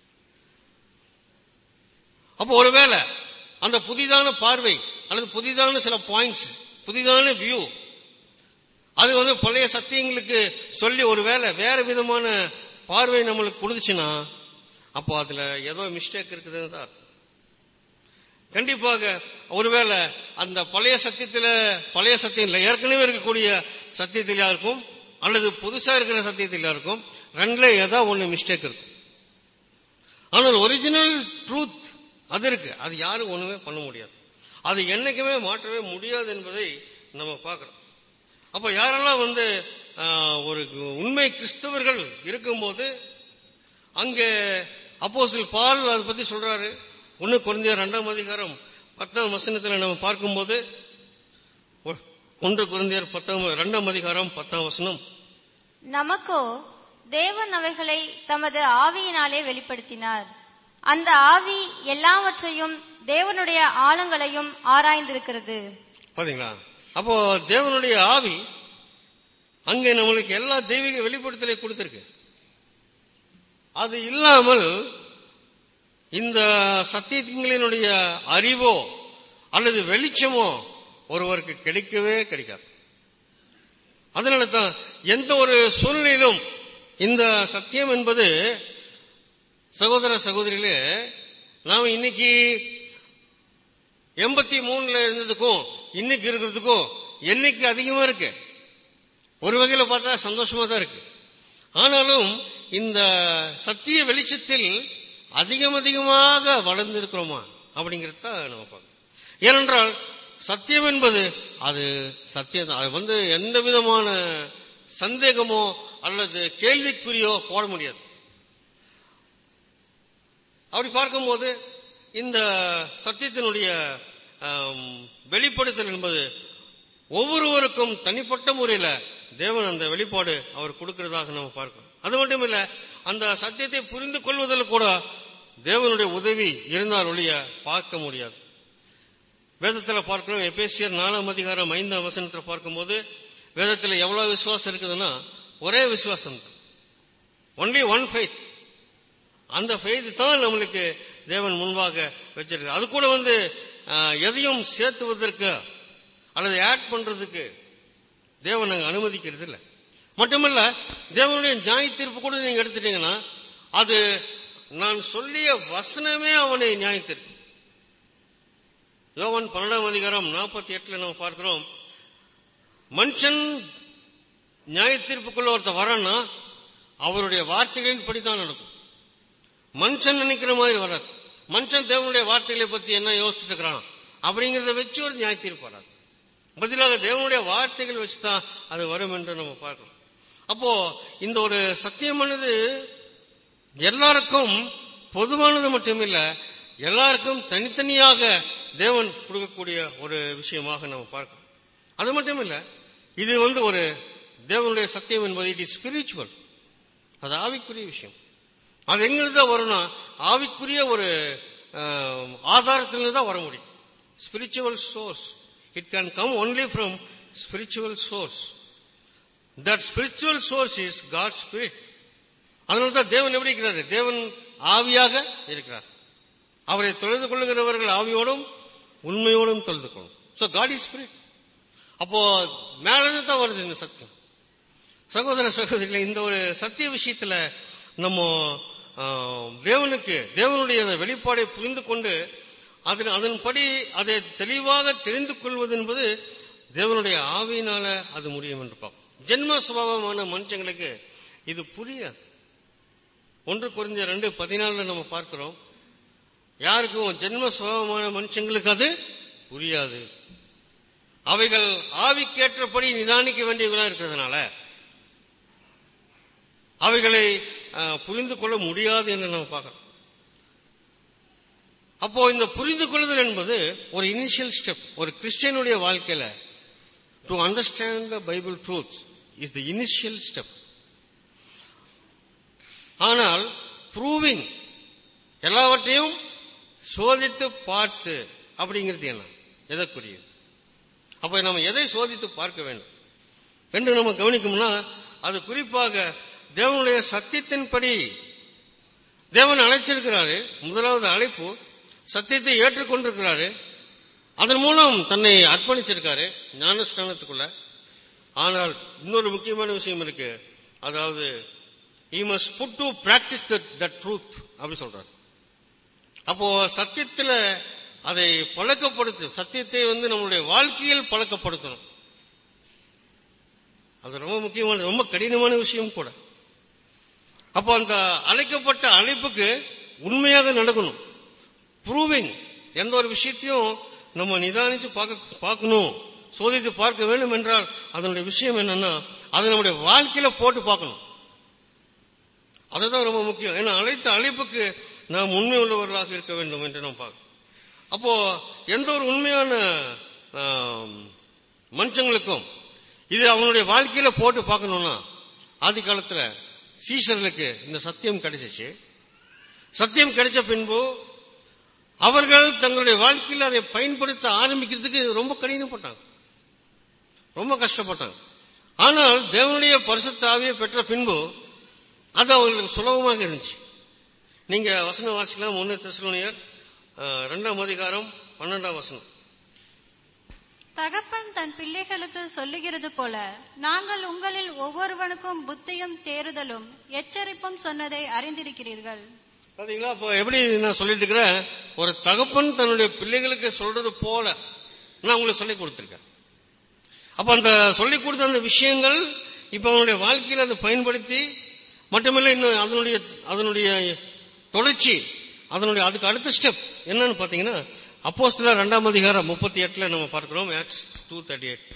அப்போ ஒருவேளை அந்த புதிதான பார்வை அல்லது புதிதான சில பாயிண்ட்ஸ் புதிதான வியூ அது வந்து பழைய சத்தியங்களுக்கு சொல்லி ஒருவேளை வேற விதமான பார்வை நம்மளுக்கு கொடுத்துச்சுன்னா அப்போ அதுல ஏதோ மிஸ்டேக் இருக்குதுன்னு தான் அர்த்தம். கண்டிப்பாக ஒருவேளை அந்த பழைய சத்தியத்துல பழைய சத்தியம் இல்ல ஏற்கனவே இருக்கக்கூடிய சத்தியத்திலா இருக்கும் அல்லது புதுசா இருக்கிற சத்தியத்திலா இருக்கும் ரெண்டுல ஏதோ ஒண்ணு மிஸ்டேக் இருக்கும் ஆனால் ஒரிஜினல் ட்ரூத் அது இருக்கு அது யாரும் ஒண்ணுமே பண்ண முடியாது அது என்னைக்குமே மாற்றவே முடியாது என்பதை நம்ம பார்க்கிறோம் அப்ப யாரெல்லாம் வந்து ஆஹ், ஒரு உண்மை கிறிஸ்தவர்கள் இருக்கும்போது அங்கே அப்போஸ்தலர் பால் அதை பத்தி சொல்றாரு ஒன்னு குறைந்த இரண்டாம் அதிகாரம் பத்தாம் வசனத்துல நம்ம பார்க்கும்போது ஒ- ஒன்று குறைந்தியர் பத்தாம் இரண்டாம் அதிகாரம் பத்தாம் வசனம் நமக்கோ தேவன் அவைகளை தமது ஆவியினாலே வெளிப்படுத்தினார் அந்த ஆவி எல்லாவற்றையும் தேவனுடைய ஆழங்களையும் ஆராய்ந்திருக்கிறது பாத்தீங்களா அப்போ தேவனுடைய ஆவி அங்கே நம்மளுக்கு எல்லா தெய்வீக வெளிப்படுத்தலை கொடுத்திருக்கு அது இல்லாமல் இந்த சத்தியங்களினுடைய அறிவோ அல்லது வெளிச்சமோ ஒருவருக்கு கிடைக்கவே கிடைக்காது அதனால தான் எந்த ஒரு சூழ்நிலையிலும் இந்த சத்தியம் என்பது சகோதர சகோதரிகளே நாம் இன்னைக்கு எண்பத்தி மூணுல இருந்ததுக்கும் இன்னைக்கு இருக்கிறதுக்கும் என்னைக்கு அதிகமா இருக்கு ஒரு வகையில பார்த்தா சந்தோஷமா தான் இருக்கு ஆனாலும் இந்த சத்திய வெளிச்சத்தில் அதிகம் அதிகமாக வளர்ந்திருக்கிறோமா அப்படிங்கிறது தான் நம்ம பார்க்கணும் ஏனென்றால் சத்தியம் என்பது அது சத்தியம் தான் அது வந்து எந்த விதமான சந்தேகமோ அல்லது கேள்விக்குறியோ போட முடியாது அப்படி பார்க்கும்போது இந்த சத்தியத்தினுடைய ஆம், வெளிப்படுத்தல் என்பது ஒவ்வொருவருக்கும் தனிப்பட்ட முறையில தேவன் அந்த வெளிப்பாடு அவர் கொடுக்கிறதாக நம்ம பார்க்கிறோம் அது மட்டும் இல்ல அந்த சத்தியத்தை புரிந்து கொள்வதில் கூட தேவனுடைய உதவி இருந்தால் ஒழிய பார்க்க முடியாது வேதத்துல பார்க்கிறோம் எபேசியர் நாலாம் அதிகாரம் ஐந்தாம் வசனத்துல பார்க்கும்போது வேதத்துல எவ்வளவு விசுவாசம் இருக்குதுன்னா ஒரே விசுவாசம் தான் ஒன்லி ஒன் ஃபைத் அந்த ஃபெய்த் தான் நம்மளுக்கு தேவன் முன்பாக வச்சிருக்கு அது கூட வந்து ஆஹ், எதையும் சேர்த்துவதற்கு அல்லது ஆட் பண்றதுக்கு தேவன் அங்க அனுமதிக்கிறது இல்லை மட்டுமல்ல தேவனுடைய நியாய தீர்ப்பு கூட நீங்க எடுத்துட்டீங்கன்னா அது நான் சொல்லிய வசனமே அவனை நியாய தீர்ப்பு யோவன் பன்னெண்டாம் அதிகாரம் நாற்பத்தி எட்டுல நம்ம பார்க்கிறோம் மனுஷன் நியாய தீர்ப்புக்குள்ள ஒருத்தர் வரான்னா அவருடைய வார்த்தைகளின் படித்தான் நடக்கும் மனுஷன் நினைக்கிற மாதிரி வராது மனுஷன் தேவனுடைய வார்த்தைகளை பத்தி என்ன யோசிச்சுட்டு இருக்கிறான் அப்படிங்கறத வச்சு ஒரு நியாய தீர்ப்பு வராது பதிலாக தேவனுடைய வார்த்தைகள் வச்சுதான் அது வரும் என்று நம்ம பார்க்கிறோம் அப்போ இந்த ஒரு சத்தியமானது எல்லாருக்கும் பொதுவானது மட்டுமில்ல எல்லாருக்கும் தனித்தனியாக தேவன் கொடுக்கக்கூடிய ஒரு விஷயமாக நம்ம பார்க்கிறோம் அது மட்டும் இல்ல இது வந்து ஒரு தேவனுடைய சத்தியம் என்பது இட் இஸ் ஸ்பிரிச்சுவல் அது ஆவிக்குரிய விஷயம் அது எங்கிருந்து தான் வரும்னா ஆவிக்குரிய ஒரு அஹ், ஆதாரத்திலிருந்து தான் வர முடியும் spiritual source it can come only from spiritual source that spiritual source is God spirit அதனால தான் தேவன் எப்படி இருக்கிறாரு தேவன் ஆவியாக இருக்கிறார் அவரை தொழுது கொள்ளுகிறவர்கள் ஆவியோடும் உண்மையோடும் தொழுது கொள்ளும் சோ காட் இஸ் ஸ்பிரிட் அப்போ மேலிருந்து தான் வருது இந்த சத்தியம் சகோதர சகோதரிகளே இந்த ஒரு சத்திய விஷயத்துல நம்ம ஆ, தேவனுக்கு தேவனுடைய அந்த வெளிப்பாடை புரிந்து கொண்டு அதன் அதன்படி அதை தெளிவாக தெரிந்து கொள்வது என்பது தேவனுடைய ஆவியினால அது முடியும் என்று பார்ப்போம் ஜென்ம சுபாவமான மனுஷங்களுக்கு இது புரியாது ஒன்று குறைஞ்ச ரெண்டு பதினாலுல நம்ம பார்க்கிறோம் யாருக்கும் ஜென்ம சுபாவமான மனுஷங்களுக்கு அது புரியாது அவைகள் ஆவிக்கேற்றபடி நிதானிக்க வேண்டியவர்களா இருக்கிறதுனால அவைகளை அஹ், புரிந்து கொள்ள முடியாது என்று நம்ம பார்க்கிறோம் அப்போ இந்த புரிந்து கொள்ளுதல் என்பது ஒரு இனிஷியல் ஸ்டெப் ஒரு கிறிஸ்டியனுடைய வாழ்க்கையில to understand the Bible truth is the initial step ஆனால் ப்ரூவிங் எல்லாவற்றையும் சோதித்து பார்த்து அப்படிங்கிறது என்ன எதற்குரியது அப்ப நம்ம எதை சோதித்து பார்க்க வேண்டும் என்று நம்ம கவனிக்கணும்னா அது குறிப்பாக தேவனுடைய சத்தியத்தின்படி தேவன் அழைச்சிருக்கிறாரு முதலாவது அழைப்பு சத்தியத்தை ஏற்றுக்கொண்டிருக்கிறாரு அதன் மூலம் தன்னை அர்ப்பணிச்சிருக்காரு ஞானஸ்தானத்துக்குள்ள ஆனால் இன்னொரு முக்கியமான விஷயம் இருக்கு அதாவது he must put to practice that, that truth அப்படி சொல்றாரு அப்போ சத்தியத்துல அதை பழக்கப்படுத்து சத்தியத்தை வந்து நம்மளுடைய வாழ்க்கையில் பழக்கப்படுத்தணும் அது ரொம்ப முக்கியமான ரொம்ப கடினமான விஷயம் கூட அப்போ அந்த அழைக்கப்பட்ட அழைப்புக்கு உண்மையாக நடக்கணும் ப்ரூவிங் எந்த ஒரு விஷயத்தையும் நம்ம நிதானிச்சு பார்க்க பார்க்கணும் சோதித்து பார்க்க வேண்டும் என்றால் அதனுடைய விஷயம் என்னன்னா அதை நம்முடைய வாழ்க்கையில போட்டு பார்க்கணும் அதுதான் ரொம்ப முக்கியம் ஏன்னா அழைத்த அழைப்புக்கு நாம் உண்மை உள்ளவர்களாக இருக்க வேண்டும் என்று நாம் பார்க்கணும் அப்போ எந்த ஒரு உண்மையான ஆம், மனுஷங்களுக்கும் இது அவனுடைய வாழ்க்கையில போட்டு பார்க்கணும்னா ஆதி காலத்துல சீஷர்களுக்கு இந்த சத்தியம் கிடைச்சிச்சு சத்தியம் கிடைச்ச பின்பு அவர்கள் தங்களுடைய வாழ்க்கையில் அதை பயன்படுத்த ஆரம்பிக்கிறதுக்கு ரொம்ப கடினப்பட்டாங்க ரொம்ப கஷ்டப்பட்டாங்க ஆனால் தேவனுடைய பரிசுத்த ஆவியை பெற்ற பின்பு அது அவர்களுக்கு சுலபமாக இருந்துச்சு நீங்க வசனம் வாசிக்கலாம் ஒன்னு தெசலோனியர் அஹ், இரண்டாம் அதிகாரம் பன்னெண்டாம் வசனம் தகப்பன் தன் பிள்ளைகளுக்கு சொல்லுகிறது போல நாங்கள் உங்களில் ஒவ்வொருவனுக்கும் புத்தியும் தேறுதலும் எச்சரிப்பும் சொன்னதை அறிந்திருக்கிறீர்கள் பாத்தீங்களா இப்போ எப்படி நான் சொல்லிட்டு இருக்கிறேன் ஒரு தகப்பன் தன்னுடைய பிள்ளைகளுக்கு சொல்றது போல நான் உங்களுக்கு சொல்லி கொடுத்திருக்கேன் அப்ப அந்த சொல்லி கொடுத்த அந்த விஷயங்கள் இப்ப அவனுடைய வாழ்க்கையில அதை பயன்படுத்தி மட்டுமில்லை இன்னும் அதனுடைய அதனுடைய தொடர்ச்சி அதனுடைய அதுக்கு அடுத்த ஸ்டெப் என்னன்னு பாத்தீங்கன்னா அப்போஸ்தல ரெண்டாம் அதிகாரம் முப்பத்தி எட்டுல நம்ம பார்க்கிறோம் ஆக்ஸ் டூ தேர்ட்டி எயிட்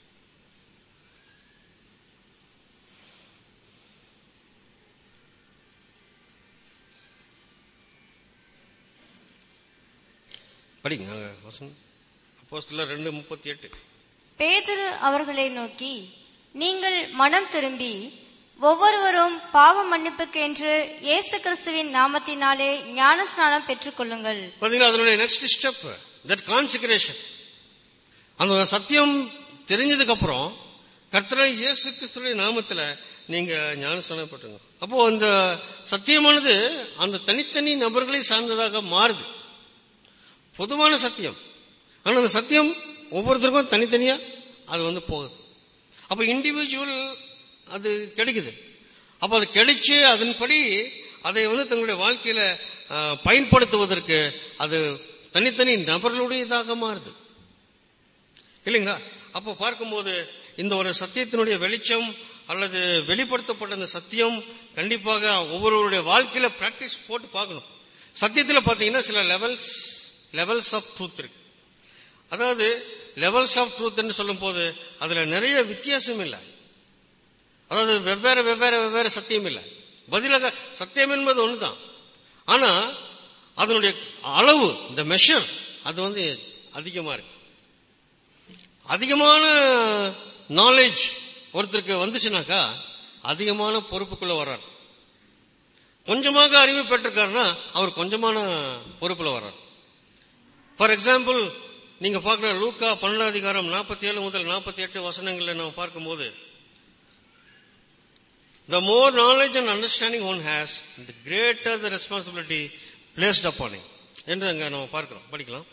படிங்க அங்க வசனம் அப்போஸ்தல ரெண்டு முப்பத்தி எட்டு பேதுரு அவர்களை நோக்கி நீங்கள் மனம் திரும்பி ஒவ்வொருவரும் பாவ மன்னிப்புக்கென்று இயேசு கிறிஸ்துவின் நாமத்தினாலே ஞானஸ்நானம் பெற்றுக்கொள்ளுங்கள் பாத்தீங்களா அதனுடைய நெக்ஸ்ட் ஸ்டெப் தட் கான்சிகரேஷன் அந்த சத்தியம் தெரிஞ்சதுக்கு அப்புறம் கர்த்தரை இயேசு கிறிஸ்துடைய நாமத்துல நீங்க ஞானஸ்நானம் பெற்றுங்க அப்போ அந்த சத்தியமானது அந்த தனித்தனி நபர்களை சார்ந்ததாக மாறுது பொதுவான சத்தியம் ஆனா அந்த சத்தியம் ஒவ்வொருத்தருக்கும் தனித்தனியா அது வந்து போகுது அப்ப இண்டிவிஜுவல் அது கிடைக்குது அப்ப அது கிடைச்சு அதன்படி அதை வந்து தங்களுடைய வாழ்க்கையில அஹ், பயன்படுத்துவதற்கு அது தனித்தனி நபர்களுடையதாக மாறுது இல்லைங்களா அப்போ பார்க்கும்போது இந்த ஒரு சத்தியத்தினுடைய வெளிச்சம் அல்லது வெளிப்படுத்தப்பட்ட அந்த சத்தியம் கண்டிப்பாக ஒவ்வொருவருடைய வாழ்க்கையில பிராக்டிஸ் போட்டு பார்க்கணும் சத்தியத்துல பாத்தீங்கன்னா சில லெவல்ஸ் லெவல்ஸ் ஆஃப் ட்ரூத் இருக்கு அதாவது லெவல்ஸ் ஆஃப் ட்ரூத் சொல்லும் போது அதுல நிறைய வித்தியாசம் இல்லை அதாவது வெவ்வேறு வெவ்வேறு வெவ்வேறு சத்தியம் இல்லை பதிலாக சத்தியம் என்பது ஒண்ணுதான் ஆனா அதனுடைய அளவு இந்த மெஷர் அது வந்து அதிகமா இருக்கு அதிகமான நாலேஜ் ஒருத்தருக்கு வந்துச்சுனாக்கா அதிகமான பொறுப்புக்குள்ள வர்றார் கொஞ்சமாக அறிவு பெற்றிருக்காருன்னா அவர் கொஞ்சமான பொறுப்புல வர்றார் ஃபார் எக்ஸாம்பிள் நீங்க பார்க்கிற லூக்கா பன்னெண்டாம் அதிகாரம் நாற்பத்தி ஏழு முதல் நாற்பத்தி எட்டு வசனங்களை நம்ம பார்க்கும்போது The more knowledge and understanding one has, the greater the responsibility placed upon him. என்று அங்க நம்ம பார்க்கிறோம் படிக்கலாம்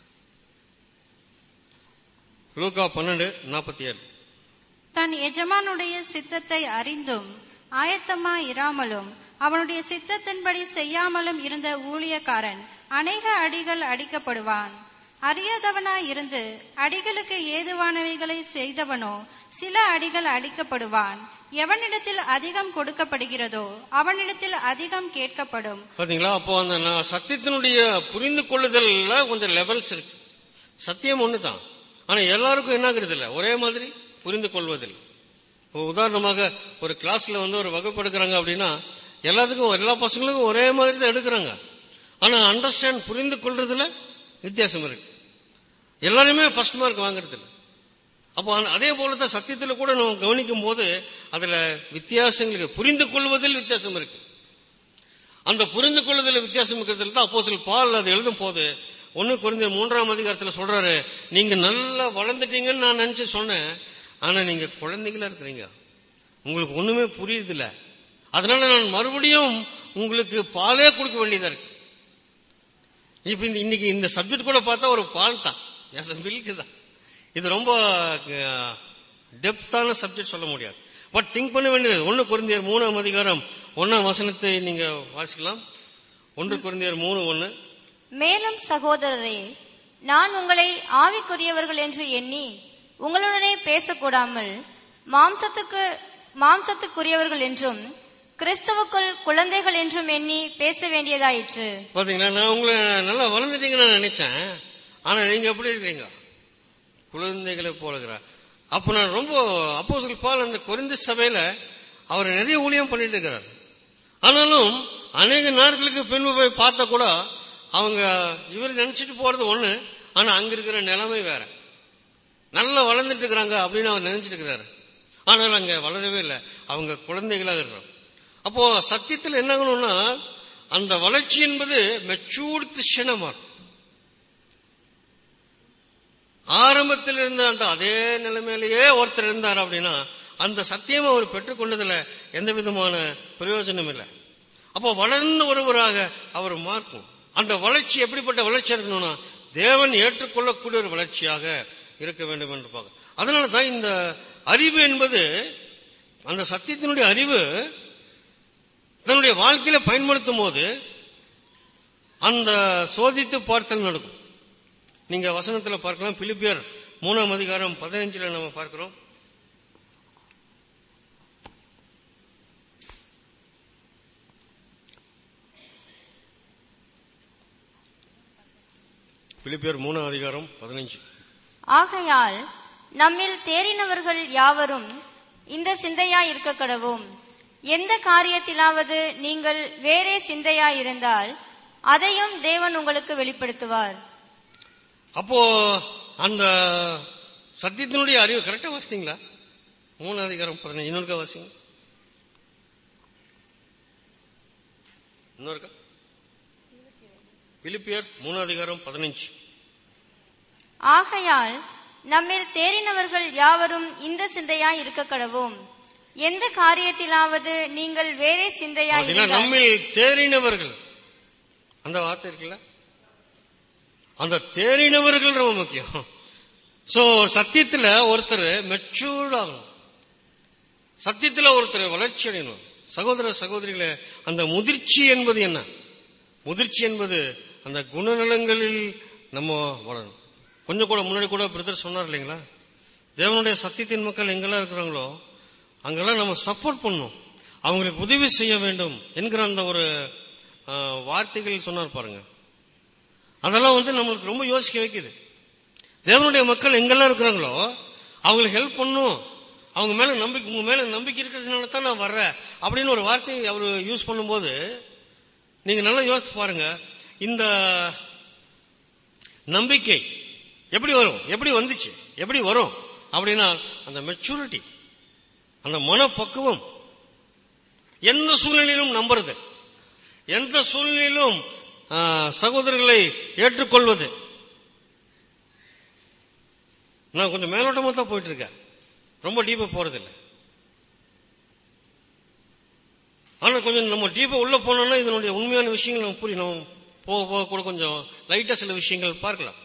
லூக்கா பன்னெண்டு நாற்பத்தி ஏழு தன் எஜமானுடைய சித்தத்தை அறிந்தும் ஆயத்தமாய் இராமலும் அவனுடைய சித்தத்தின்படி செய்யாமலும் இருந்த ஊழியக்காரன் அநேக அடிகள் அடிக்கப்படுவான் அறியாதவனாய் இருந்து அடிகளுக்கு ஏதுவானவைகளை செய்தவனோ சில அடிகள் அடிக்கப்படுவான் எவனிடத்தில் அதிகம் கொடுக்கப்படுகிறதோ அவனிடத்தில் அதிகம் கேட்கப்படும் பாத்தீங்களா அப்போ அந்த நான் சத்தியத்தினுடைய புரிந்து கொள்ளுதல்ல கொஞ்சம் லெவல்ஸ் இருக்கு சத்தியம் ஒண்ணுதான் ஆனா எல்லாருக்கும் என்ன ஆகுறது இல்ல ஒரே மாதிரி புரிந்து கொள்வதில்லை இப்போ உதாரணமாக ஒரு கிளாஸ்ல வந்து ஒரு வகுப்பு எடுக்கிறாங்க அப்படின்னா எல்லாத்துக்கும் எல்லா பசங்களுக்கும் ஒரே மாதிரி தான் எடுக்கிறாங்க ஆனா அண்டர்ஸ்டாண்ட் புரிந்து கொள்றதுல வித்தியாசம் இருக்கு எல்லாருமே ஃபர்ஸ்ட் மார்க் வாங்குறது இல்ல அப்போ அந்த- அதே போலதான் சத்தியத்துல கூட நம்ம கவனிக்கும் போது அதுல வித்தியாசங்களுக்கு புரிந்து கொள்வதில் வித்தியாசம் இருக்கு அந்த புரிந்து கொள்ளுதல் வித்தியாசம் இருக்கிறதுல தான் அப்போ பால் அது எழுதும் போது ஒன்னு குறைந்த மூன்றாம் அதிகாரத்துல சொல்றாரு நீங்க நல்லா வளர்ந்துட்டீங்கன்னு நான் நினைச்சு சொன்னேன் ஆனா நீங்க குழந்தைகளா இருக்கிறீங்க உங்களுக்கு ஒண்ணுமே புரியுது இல்ல அதனால நான் மறுபடியும் உங்களுக்கு பாலே கொடுக்க வேண்டியதா இருக்கு இப்ப இந்த- இன்னைக்கு இந்த சப்ஜெக்ட் கூட பார்த்தா ஒரு பால் தான் மில்க் தான் இது ரொம்ப டெப்தான சப்ஜெக்ட் சொல்ல முடியாது பட் திங்க் பண்ண வேண்டியது ஒன்னு குருந்தியர் மூணாம் அதிகாரம் ஒன்னாம் வசனத்தை நீங்க வாசிக்கலாம் ஒன்று குருந்தியர் மூணு ஒன்னு மேலும் சகோதரரே நான் உங்களை ஆவிக்குரியவர்கள் என்று எண்ணி உங்களுடனே பேசக்கூடாமல் மாம்சத்துக்கு மாம்சத்துக்குரியவர்கள் என்றும் கிறிஸ்துவுக்குள் குழந்தைகள் என்றும் எண்ணி பேச வேண்டியதாயிற்று பாத்தீங்களா நான் உங்களை நல்லா வளர்ந்துட்டீங்கன்னு நான் நினைச்சேன் ஆனா நீங்க எப்படி இருக்கீங்க குழந்தைகளை போலுகிறார் அப்ப நான் ரொம்ப அப்போ பால் அந்த குறைந்த சபையில அவர் நிறைய ஊழியம் பண்ணிட்டு இருக்கிறார் ஆனாலும் அநேக நாட்களுக்கு பின்பு போய் பார்த்தா கூட அவங்க இவர் நினைச்சிட்டு போறது ஒண்ணு ஆனா அங்க இருக்கிற நிலைமை வேற நல்லா வளர்ந்துட்டு இருக்கிறாங்க அப்படின்னு அவர் நினைச்சிட்டு இருக்கிறாரு ஆனால் அங்க வளரவே இல்லை அவங்க குழந்தைகளாக இருக்கிறோம் அப்போ சத்தியத்தில் என்ன ஆகணும்னா அந்த வளர்ச்சி என்பது மெச்சூர்ட் கிறிஸ்டனமா ஆரம்பத்தில் இருந்த அந்த அதே நிலைமையிலேயே ஒருத்தர் இருந்தார் அப்படின்னா அந்த சத்தியம் அவர் பெற்றுக்கொண்டதுல எந்த விதமான பிரயோஜனம் இல்லை அப்போ வளர்ந்த ஒருவராக அவர் மார்க்கும் அந்த வளர்ச்சி எப்படிப்பட்ட வளர்ச்சி இருக்கணும்னா தேவன் ஏற்றுக்கொள்ளக்கூடிய ஒரு வளர்ச்சியாக இருக்க வேண்டும் என்று பார்க்க அதனால தான் இந்த அறிவு என்பது அந்த சத்தியத்தினுடைய அறிவு தன்னுடைய வாழ்க்கையில பயன்படுத்தும் போது அந்த சோதித்து பார்த்தல் நடக்கும் நீங்க வசனத்துல பார்க்கலாம் பிலிப்பியர் மூணாம் அதிகாரம் பதினஞ்சுல நம்ம பார்க்கிறோம் பிலிப்பியர் மூணாம் அதிகாரம் பதினஞ்சு ஆகையால் நம்மில் தேறினவர்கள் யாவரும் இந்த சிந்தையா இருக்க கடவோம் எந்த காரியத்திலாவது நீங்கள் வேறே சிந்தையா இருந்தால் அதையும் தேவன் உங்களுக்கு வெளிப்படுத்துவார் அப்போ அந்த சத்தியத்தினுடைய அறிவு கரெக்டா வாசித்தீங்களா மூணு அதிகாரம் பதினஞ்சு இன்னொருக்கா வாசிங்க இன்னொருக்கா பிலிப்பியர் மூணு அதிகாரம் பதினஞ்சு ஆகையால் நம்மில் தேறினவர்கள் யாவரும் இந்த சிந்தையா இருக்க கடவோம் எந்த காரியத்திலாவது நீங்கள் வேறே சிந்தையா பாத்தீங்கன்னா இருந்தால் நம்மில் தேறினவர்கள் அந்த வார்த்தை இருக்குல்ல அந்த தேறினவர்கள் ரொம்ப முக்கியம் சோ சத்தியத்துல ஒருத்தர் மெச்சூர்ட் ஆகணும் சத்தியத்துல ஒருத்தர் வளர்ச்சி அடையணும் சகோதர சகோதரிகளே அந்த முதிர்ச்சி என்பது என்ன முதிர்ச்சி என்பது அந்த குணநலங்களில் நம்ம வளரணும் கொஞ்சம் கூட முன்னாடி கூட பிரதர் சொன்னார் இல்லைங்களா தேவனுடைய சத்தியத்தின் மக்கள் எங்கெல்லாம் இருக்கிறாங்களோ அங்கெல்லாம் நம்ம சப்போர்ட் பண்ணணும் அவங்களுக்கு உதவி செய்ய வேண்டும் என்கிற அந்த ஒரு ஆ, வார்த்தைகள் சொன்னார் பாருங்க அதெல்லாம் வந்து நம்மளுக்கு ரொம்ப யோசிக்க வைக்குது தேவனுடைய மக்கள் எங்கெல்லாம் இருக்கிறாங்களோ அவங்களுக்கு ஹெல்ப் பண்ணும் அவங்க மேல நம்பிக்கை உங்க மேல நம்பிக்கை இருக்கிறதுனால தான் நான் வர்றேன் அப்படின்னு ஒரு வார்த்தையை அவர் யூஸ் பண்ணும்போது நீங்க நல்லா யோசித்து பாருங்க இந்த நம்பிக்கை எப்படி வரும் எப்படி வந்துச்சு எப்படி வரும் அப்படின்னா அந்த மெச்சூரிட்டி அந்த மனப்பக்குவம் எந்த சூழ்நிலையிலும் நம்புறது எந்த சூழ்நிலையிலும் ஆ, சகோதரர்களை ஏற்றுக்கொள்வது நான் கொஞ்சம் மேலோட்டமா தான் போயிட்டு இருக்கேன் ரொம்ப டீப்பா போறதில்லை ஆனா கொஞ்சம் நம்ம டீப்பா உள்ள போனோம்னா இதனுடைய உண்மையான விஷயங்கள் நமக்கு புரியும் நம்ம போக போக கூட கொஞ்சம் லைட்டா சில விஷயங்கள் பார்க்கலாம்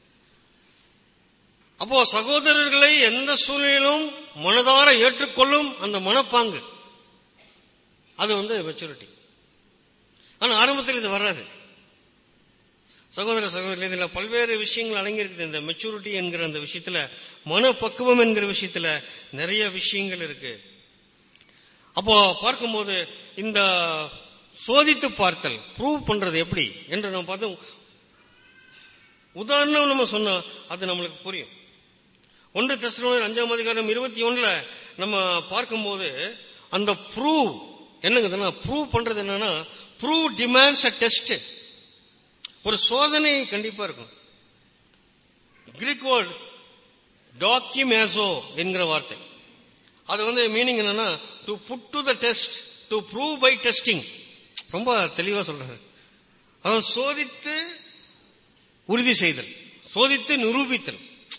அப்போ சகோதரர்களை எந்த சூழ்நிலையிலும் மனதார ஏற்றுக்கொள்ளும் அந்த மனப்பாங்கு அது வந்து மெச்சூரிட்டி ஆனா ஆரம்பத்தில் இது வராது சகோதர சகோதரி இதுல பல்வேறு விஷயங்கள் அடங்கியிருக்குது இந்த மெச்சூரிட்டி என்கிற அந்த விஷயத்துல மனப்பக்குவம் என்கிற விஷயத்துல நிறைய விஷயங்கள் இருக்கு அப்போ பார்க்கும்போது இந்த சோதித்து பார்த்தல் ப்ரூவ் பண்றது எப்படி என்று நம்ம பார்த்தோம் உதாரணம் நம்ம சொன்னா அது நம்மளுக்கு புரியும் ஒன்று தெசலோனியர் அஞ்சாம் அதிகாரம் இருபத்தி ஒண்ணுல நம்ம பார்க்கும்போது அந்த ப்ரூவ் என்னங்குதுன்னா ப்ரூவ் பண்றது என்னன்னா ப்ரூவ் டிமாண்ட்ஸ் அ டெஸ்ட் ஒரு சோதனை கண்டிப்பா இருக்கும் கிரீக் வேர்ட் டாக்கிமேசோ என்கிற வார்த்தை அது வந்து மீனிங் என்னன்னா to put to the test to prove by testing ரொம்ப தெளிவா சொல்றாரு அதாவது சோதித்து உறுதி செய்தல் சோதித்து நிரூபித்தல்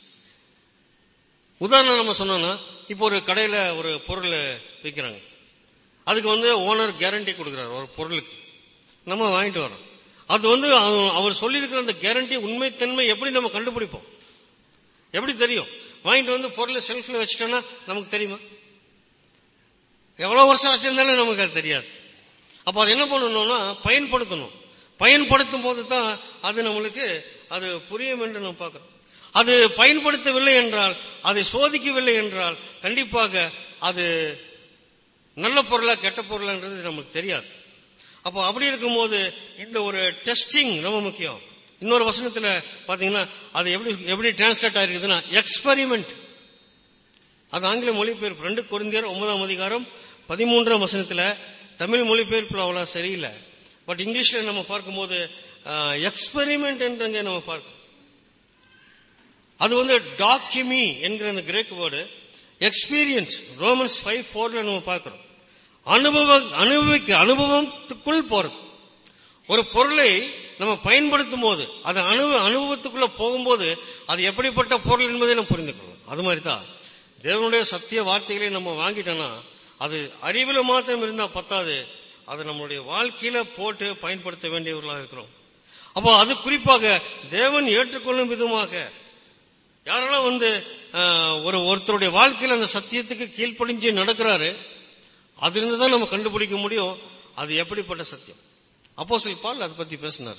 உதாரணம் நம்ம சொன்னோம்னா இப்போ ஒரு கடையில ஒரு பொருள் விற்கிறாங்க அதுக்கு வந்து ஓனர் கேரண்டி கொடுக்குறாரு ஒரு பொருளுக்கு நம்ம வாங்கிட்டு வரோம் அது வந்து அவ- அவர் சொல்லியிருக்கிற அந்த கேரண்டி உண்மைத்தன்மை எப்படி நம்ம கண்டுபிடிப்போம் எப்படி தெரியும் வாங்கிட்டு வந்து பொருளை செல்ஃப்ல வச்சுட்டோம்னா நமக்கு தெரியுமா எவ்வளவு வருஷம் வச்சிருந்தாலும் நமக்கு அது தெரியாது அப்ப அது என்ன பண்ணணும்னா பயன்படுத்தணும் பயன்படுத்தும் போது தான் அது நம்மளுக்கு அது புரியும் என்று நம்ம பார்க்கிறோம் அது பயன்படுத்தவில்லை என்றால் அதை சோதிக்கவில்லை என்றால் கண்டிப்பாக அது நல்ல பொருளா கெட்ட பொருளான்றது நமக்கு தெரியாது அப்போ அப்படி இருக்கும்போது இந்த ஒரு டெஸ்டிங் ரொம்ப முக்கியம் இன்னொரு வசனத்துல பாத்தீங்கன்னா அது எப்படி எப்படி டிரான்ஸ்லேட் ஆயிருக்குதுன்னா எக்ஸ்பெரிமெண்ட் அது ஆங்கில மொழிபெயர்ப்பு ரெண்டு குருந்தியர் ஒன்பதாம் அதிகாரம் பதிமூன்றாம் வசனத்துல தமிழ் மொழிபெயர்ப்புல அவ்வளவு சரியில்லை பட் இங்கிலீஷ்ல நம்ம பார்க்கும்போது எக்ஸ்பெரிமெண்ட் என்றங்க நம்ம பார்க்கணும் அது வந்து டாக்கிமி என்கிற அந்த Greek word experience Romans five ஃபோர்ல நம்ம பார்க்கிறோம் அனுபவ அனுபவிக்க அனுபவத்துக்குள் போறது ஒரு பொருளை நம்ம பயன்படுத்தும் போது அது அனுபவ அனுபவத்துக்குள்ள போகும்போது அது எப்படிப்பட்ட பொருள் என்பதை நம்ம புரிந்துக்கணும் அது மாதிரி தான் தேவனுடைய சத்திய வார்த்தைகளை நம்ம வாங்கிட்டோம்னா அது அறிவில் மாத்திரம் இருந்தா பத்தாது அது நம்மளுடைய வாழ்க்கையில போட்டு பயன்படுத்த வேண்டியவர்களாக இருக்கிறோம் அப்போ அது குறிப்பாக தேவன் ஏற்றுக்கொள்ளும் விதமாக யாரெல்லாம் வந்து ஆஹ், ஒரு ஒருத்தருடைய வாழ்க்கையில அந்த சத்தியத்துக்கு கீழ்ப்படிஞ்சு நடக்கிறாரு அதிலிருந்து தான் நம்ம கண்டுபிடிக்க முடியும் அது எப்படிப்பட்ட சத்தியம் அப்போஸ்தலன் பால் அதை பத்தி பேசினார்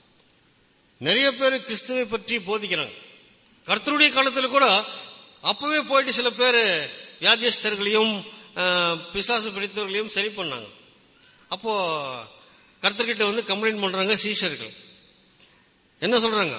நிறைய பேர் கிறிஸ்துவை பற்றி போதிக்கிறாங்க கர்த்தருடைய காலத்துல கூட அப்பவே போயிட்டு சில பேர் வியாதியஸ்தர்களையும் ஆஹ், பிசாசு பிடித்தவர்களையும் சரி பண்ணாங்க அப்போ கர்த்தர்கிட்ட வந்து கம்ப்ளைண்ட் பண்றாங்க சீஷர்கள் என்ன சொல்றாங்க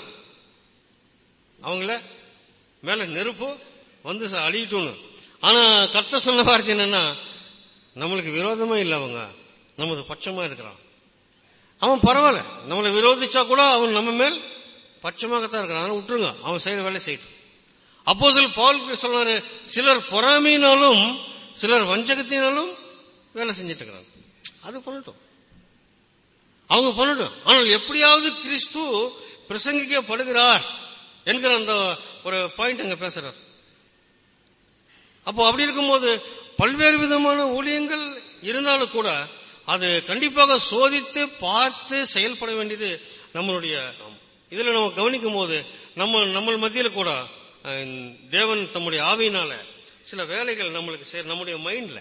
அவங்கள மேல நெருப்பு வந்து ச- அழியட்டும்னு ஆனா கர்த்தர் சொன்ன வார்த்தை என்னன்னா நம்மளுக்கு விரோதமே இல்லை அவங்க நமது பட்சமா இருக்கிறான் அவன் பரவாயில்ல நம்மளை விரோதிச்சா கூட அவன் நம்ம மேல் பட்சமாகத்தான் இருக்கிறான் ஆனா விட்டுருங்க அவன் செய்யற வேலை செய்யட்டும் அப்போ சில பவுல் சொன்னாரு சிலர் பொறாமையினாலும் சிலர் வஞ்சகத்தினாலும் வேலை செஞ்சுட்டு இருக்கிறாங்க அது பண்ணட்டும் அவங்க பண்ணட்டும் ஆனால் எப்படியாவது கிறிஸ்து பிரசங்கிக்கப்படுகிறார் என்கிற அந்த ஒரு பாயிண்ட் அங்க பேசுறார் அப்போ அப்படி இருக்கும்போது பல்வேறு விதமான ஊழியங்கள் இருந்தாலும் கூட அது கண்டிப்பாக சோதித்து பார்த்து செயல்பட வேண்டியது நம்மளுடைய இதுல நம்ம கவனிக்கும் போது நம்ம நம்ம மத்தியில கூட அஹ், தேவன் தம்முடைய ஆவியினால சில வேலைகள் நம்மளுக்கு செய்ய நம்முடைய மைண்ட்ல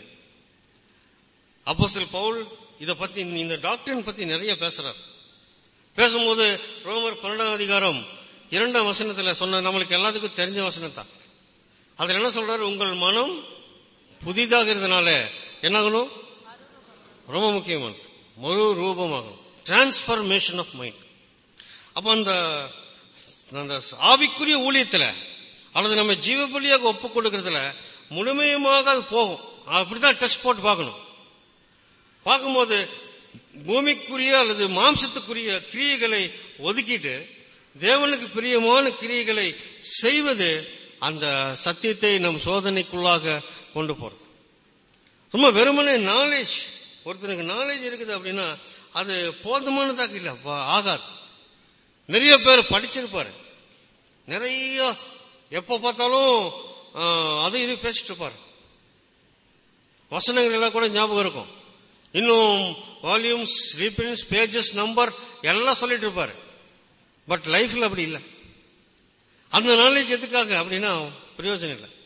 அப்போ சில பவுல் இத பத்தி இந்த டாக்டரின் பத்தி நிறைய பேசுறார் பேசும்போது ரோமர் பன்னெண்டாம் அதிகாரம் இரண்டாம் வசனத்துல சொன்ன நம்மளுக்கு எல்லாத்துக்கும் தெரிஞ்ச வசனம் தான் அதுல என்ன சொல்றாரு உங்கள் மனம் புதிதாக இருந்தனால என்னாகணும் ரொம்ப முக்கியமானது மறு ரூபமாகணும் டிரான்ஸ்பர்மேஷன் ஆஃப் மைண்ட் அப்ப அந்த அந்த ஆவிக்குரிய ஊழியத்துல அல்லது நம்ம ஜீவபலியாக ஒப்பு கொடுக்கறதுல முழுமையமாக அது போகும் அப்படிதான் டெஸ்ட் போட்டு பார்க்கணும் பார்க்கும்போது பூமிக்குரிய அல்லது மாம்சத்துக்குரிய கிரியைகளை ஒதுக்கிட்டு தேவனுக்கு பிரியமான கிரியைகளை செய்வது அந்த சத்தியத்தை நம் சோதனைக்குள்ளாக கொண்டு போறது ரொம்ப வெறுமனே நாலேஜ் ஒருத்தனுக்கு நாலேஜ் இருக்குது அப்படின்னா அது போதுமானதாக இல்ல ப- ஆகாது நிறைய பேர் படிச்சிருப்பாரு நிறைய எப்ப பார்த்தாலும் ஆ, அது இது பேசிட்டு இருப்பாரு வசனங்கள் எல்லாம் கூட ஞாபகம் இருக்கும் இன்னும் வால்யூம்ஸ் ரீபிரின்ஸ் பேஜஸ் நம்பர் எல்லாம் சொல்லிட்டு இருப்பாரு பட் லைஃப்ல அப்படி இல்லை அந்த நாலேஜ் எதுக்காக அப்படின்னா பிரயோஜனம் இல்லை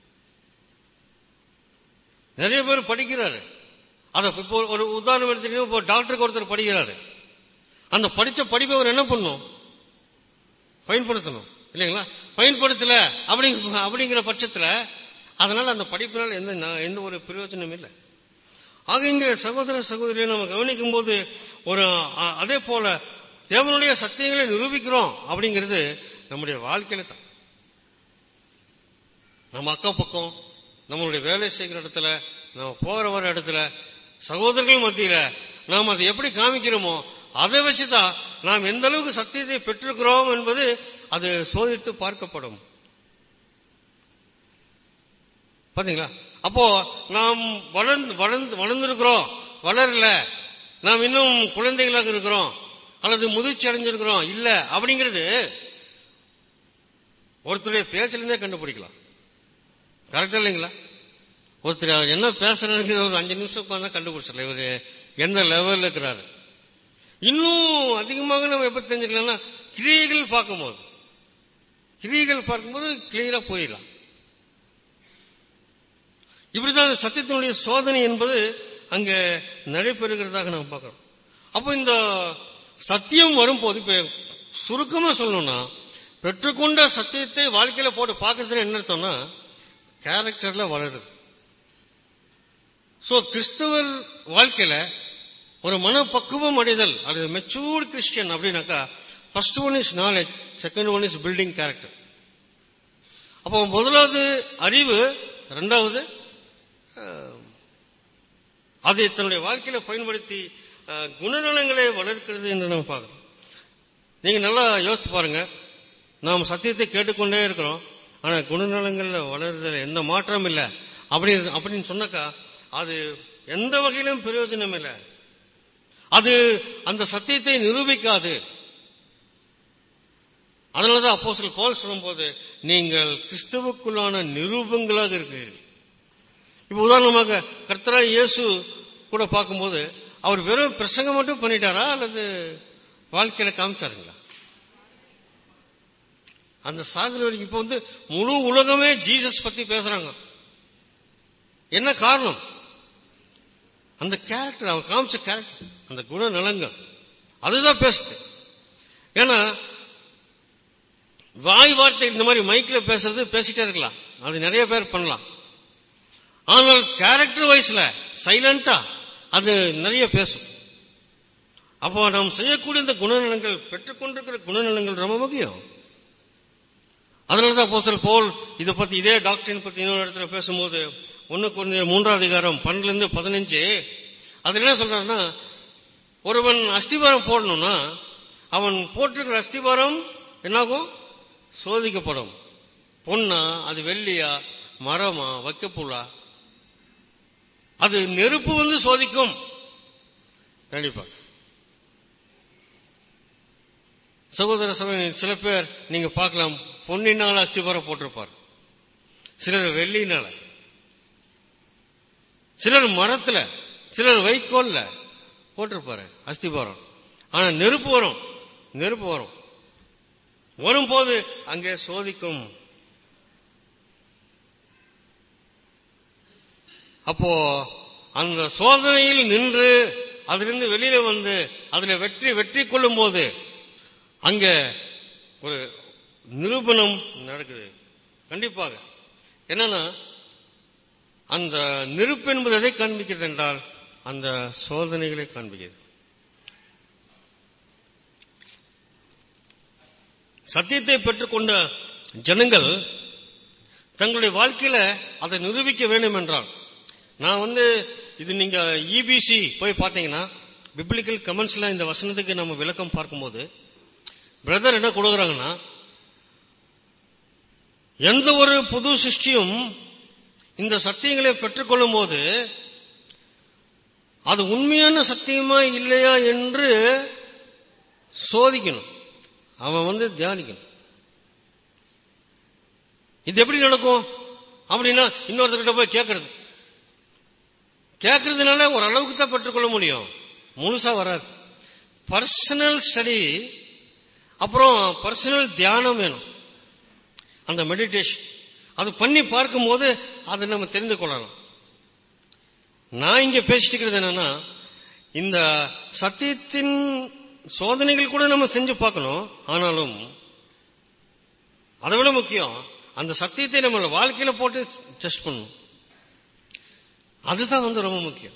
நிறைய பேர் படிக்கிறாரு அத இப்போ ஒரு உதாரணம் எடுத்துக்கிட்டீங்கன்னா இப்போ டாக்டருக்கு ஒருத்தர் படிக்கிறாரு அந்த படிச்ச படிப்பை அவர் என்ன பண்ணும் பயன்படுத்தணும் இல்லைங்களா பயன்படுத்தல அப்படிங்கிற அப்படிங்கிற பட்சத்துல அதனால அந்த படிப்பினால் எந்த ந- எந்த ஒரு பிரயோஜனம் இல்லை ஆக இங்க சகோதர சகோதரியை நம்ம கவனிக்கும் போது ஒரு அ- அதே போல தேவனுடைய சத்தியங்களை நிரூபிக்கிறோம் அப்படிங்கிறது நம்முடைய வாழ்க்கையில தான் நம்ம அக்கம் பக்கம் நம்மளுடைய வேலை செய்கிற இடத்துல நம்ம போகிற வர இடத்துல சகோதரர்கள் மத்தியில நாம் அதை எப்படி காமிக்கிறோமோ அதை வச்சுதான் நாம் எந்த அளவுக்கு சத்தியத்தை பெற்றிருக்கிறோம் என்பது அது சோதித்து பார்க்கப்படும் பாத்தீங்களா அப்போ நாம் வளர்ந்து வளர்ந்து வளர்ந்திருக்கிறோம் வளரல நாம் இன்னும் குழந்தைகளாக இருக்கிறோம் அல்லது முதிர்ச்சி அடைஞ்சிருக்கிறோம் இல்ல அப்படிங்கிறது ஒருத்தருடைய பேச்சில இருந்தே கண்டுபிடிக்கலாம் கரெக்டா இல்லைங்களா ஒருத்தர் என்ன பேசுறதுக்கு ஒரு அஞ்சு நிமிஷம் உட்கார்ந்தா கண்டுபிடிச்சிடல இவரு எந்த லெவல்ல இருக்கிறாரு இன்னும் அதிகமாக நம்ம எப்படி தெரிஞ்சுக்கலாம்னா கிரியைகள் பார்க்கும்போது கிரியைகள் பார்க்கும்போது கிளியரா புரியலாம் இப்படிதான் சத்தியத்தினுடைய சோதனை என்பது அங்க நடைபெறுகிறதாக நாம் பார்க்கிறோம் அப்போ இந்த சத்தியம் வரும்போது இப்ப சுருக்கமா சொல்லணும்னா பெற்றுக்கொண்ட சத்தியத்தை வாழ்க்கையில போட்டு பார்க்கறதுல என்ன அர்த்தம்னா கேரக்டர்ல வளருது சோ கிறிஸ்தவர் வாழ்க்கையில ஒரு மனப்பக்குவம் அடைதல் அது மெச்சூர்ட் கிறிஸ்டியன் அப்படின்னாக்கா first one is knowledge second one is building character அப்போ முதலாவது அறிவு இரண்டாவது அஹ், அதை தன்னுடைய வாழ்க்கையில பயன்படுத்தி அஹ், குணநலங்களை வளர்க்கிறது என்று நம்ம பார்க்கிறோம் நீங்க நல்லா யோசித்து பாருங்க நாம் சத்தியத்தை கேட்டுக்கொண்டே இருக்கிறோம் ஆனா குணநலங்கள்ல வளருதல் எந்த மாற்றம் இல்லை அப்படி அப்படின்னு சொன்னாக்கா அது எந்த வகையிலும் பிரயோஜனம் இல்லை அது அந்த சத்தியத்தை நிரூபிக்காது அதனாலதான் அப்போஸ்தலர் பவுல் சொல்லும்போது நீங்கள் கிறிஸ்துவுக்குள்ளான நிரூபங்களாக இருக்கிறீர்கள் இப்ப உதாரணமாக கர்த்தரா இயேசு கூட பார்க்கும்போது அவர் வெறும் பிரசங்கம் மட்டும் பண்ணிட்டாரா அல்லது வாழ்க்கையில காமிச்சாருங்களா அந்த சாகர வரைக்கும் இப்ப வந்து முழு உலகமே ஜீசஸ் பத்தி பேசுறாங்க என்ன காரணம் அந்த கேரக்டர் அவர் காமிச்ச கேரக்டர் அந்த குணநலங்கள் அதுதான் பேசுது ஏன்னா வாய் வார்த்தை இந்த மாதிரி மைக்ல பேசுறது பேசிட்டே இருக்கலாம் அது நிறைய பேர் பண்ணலாம் ஆனால் கேரக்டர் வைஸ்ல சைலண்டா அது நிறைய பேசும் அப்போ நாம் செய்யக்கூடிய இந்த குணநலங்கள் பெற்றுக்கொண்டிருக்கிற குணநலங்கள் ரொம்ப முக்கியம் அதனாலதான் போசல் போல் இதை பத்தி இதே டாக்டரின் பத்தி இன்னொரு இடத்துல பேசும்போது ஒன்னு குறைந்த மூன்றாவது அதிகாரம் பன்னெண்டுல இருந்து பதினஞ்சு அதுல என்ன சொல்றாருன்னா ஒருவன் அஸ்திபாரம் போடணும்னா அவன் போட்டிருக்கிற அஸ்திபாரம் என்னாகும் சோதிக்கப்படும் பொண்ணா அது வெள்ளியா மரமா வைக்கப்புல்லா அது நெருப்பு வந்து சோதிக்கும் கண்டிப்பா சகோதர சகோதரி சில பேர் நீங்க பார்க்கலாம் பொன்னினால அஸ்திபாரம் போட்டிருப்பார் சிலர் வெள்ளினால சிலர் மரத்துல சிலர் வைக்கோல்ல போட்டிருப்பாரு அஸ்திபாரம் ஆனா நெருப்பு வரும் நெருப்பு வரும் வரும்போது அங்கே சோதிக்கும் அப்போ அந்த சோதனையில் நின்று அதிலிருந்து வெளியில வந்து அதுல வெற்றி வெற்றி கொள்ளும் போது அங்க ஒரு நிரூபணம் நடக்குது கண்டிப்பாக என்னன்னா அந்த நெருப்பு என்பது எதை காண்பிக்கிறது என்றால் அந்த சோதனைகளை காண்பிக்கிறது சத்தியத்தை பெற்றுக்கொண்ட ஜனங்கள் தங்களுடைய வாழ்க்கையில அதை நிரூபிக்க வேண்டும் என்றால் நான் வந்து இது நீங்க இபிசி போய் பார்த்தீங்கன்னா பிப்ளிக்கல் கமெண்ட்ஸ்ல இந்த வசனத்துக்கு நம்ம விளக்கம் பார்க்கும்போது பிரதர் என்ன கொடுக்குறாங்கன்னா எந்த ஒரு புது சிருஷ்டியும் இந்த சத்தியங்களை பெற்றுக்கொள்ளும் போது அது உண்மையான சத்தியமா இல்லையா என்று சோதிக்கணும் அவன் வந்து தியானிக்கணும் இது எப்படி நடக்கும் அப்படின்னா இன்னொருத்தர்கிட்ட போய் கேட்கறது கேட்கறதுனால ஓரளவுக்கு தான் பெற்றுக்கொள்ள முடியும் முழுசா வராது பர்சனல் ஸ்டடி அப்புறம் பர்சனல் தியானம் வேணும் அந்த மெடிடேஷன் அது பண்ணி பார்க்கும்போது அதை நம்ம தெரிந்து கொள்ளலாம் நான் இங்க பேசிட்டு இருக்கிறது என்னன்னா இந்த சத்தியத்தின் சோதனைகள் கூட நம்ம செஞ்சு பார்க்கணும் ஆனாலும் அதை விட முக்கியம் அந்த சத்தியத்தை நம்ம வாழ்க்கையில போட்டு டெஸ்ட் பண்ணணும் அதுதான் வந்து ரொம்ப முக்கியம்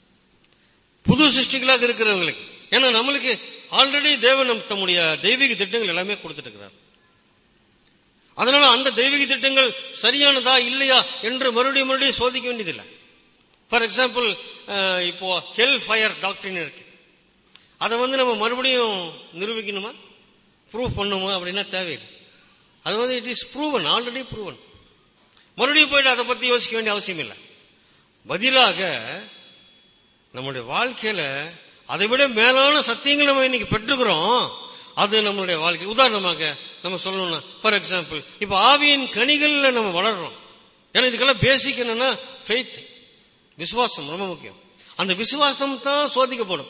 புது சிருஷ்டிகளாக இருக்கிறவங்களுக்கு ஏன்னா நம்மளுக்கு ஆல்ரெடி தேவன் நம் தம்முடைய தெய்வீக திட்டங்கள் எல்லாமே கொடுத்துட்டு இருக்கிறார் அதனால அந்த தெய்வீக திட்டங்கள் சரியானதா இல்லையா என்று மறுபடியும் மறுபடியும் சோதிக்க வேண்டியதில்லை ஃபார் எக்ஸாம்பிள் இப்போ ஹெல் ஃபயர் டாக்டரின் இருக்கு அதை வந்து நம்ம மறுபடியும் நிரூபிக்கணுமா ப்ரூவ் பண்ணுமா அப்படின்னா தேவையில்லை அது வந்து it is proven already proven மறுபடியும் போயிட்டு அதை பத்தி யோசிக்க வேண்டிய அவசியம் இல்லை பதிலாக நம்முடைய வாழ்க்கையில அதை விட மேலான சத்தியங்கள் நம்ம இன்னைக்கு பெற்றுக்கிறோம் அது நம்மளுடைய வாழ்க்கை உதாரணமாக நம்ம சொல்லணும்னா ஃபார் எக்ஸாம்பிள் இப்ப ஆவியின் கனிகள்ல நம்ம வளர்றோம் ஏன்னா இதுக்கெல்லாம் பேசிக் என்னன்னா ஃபெய்த் விசுவாசம் ரொம்ப முக்கியம் அந்த விசுவாசம் தான் சோதிக்கப்படும்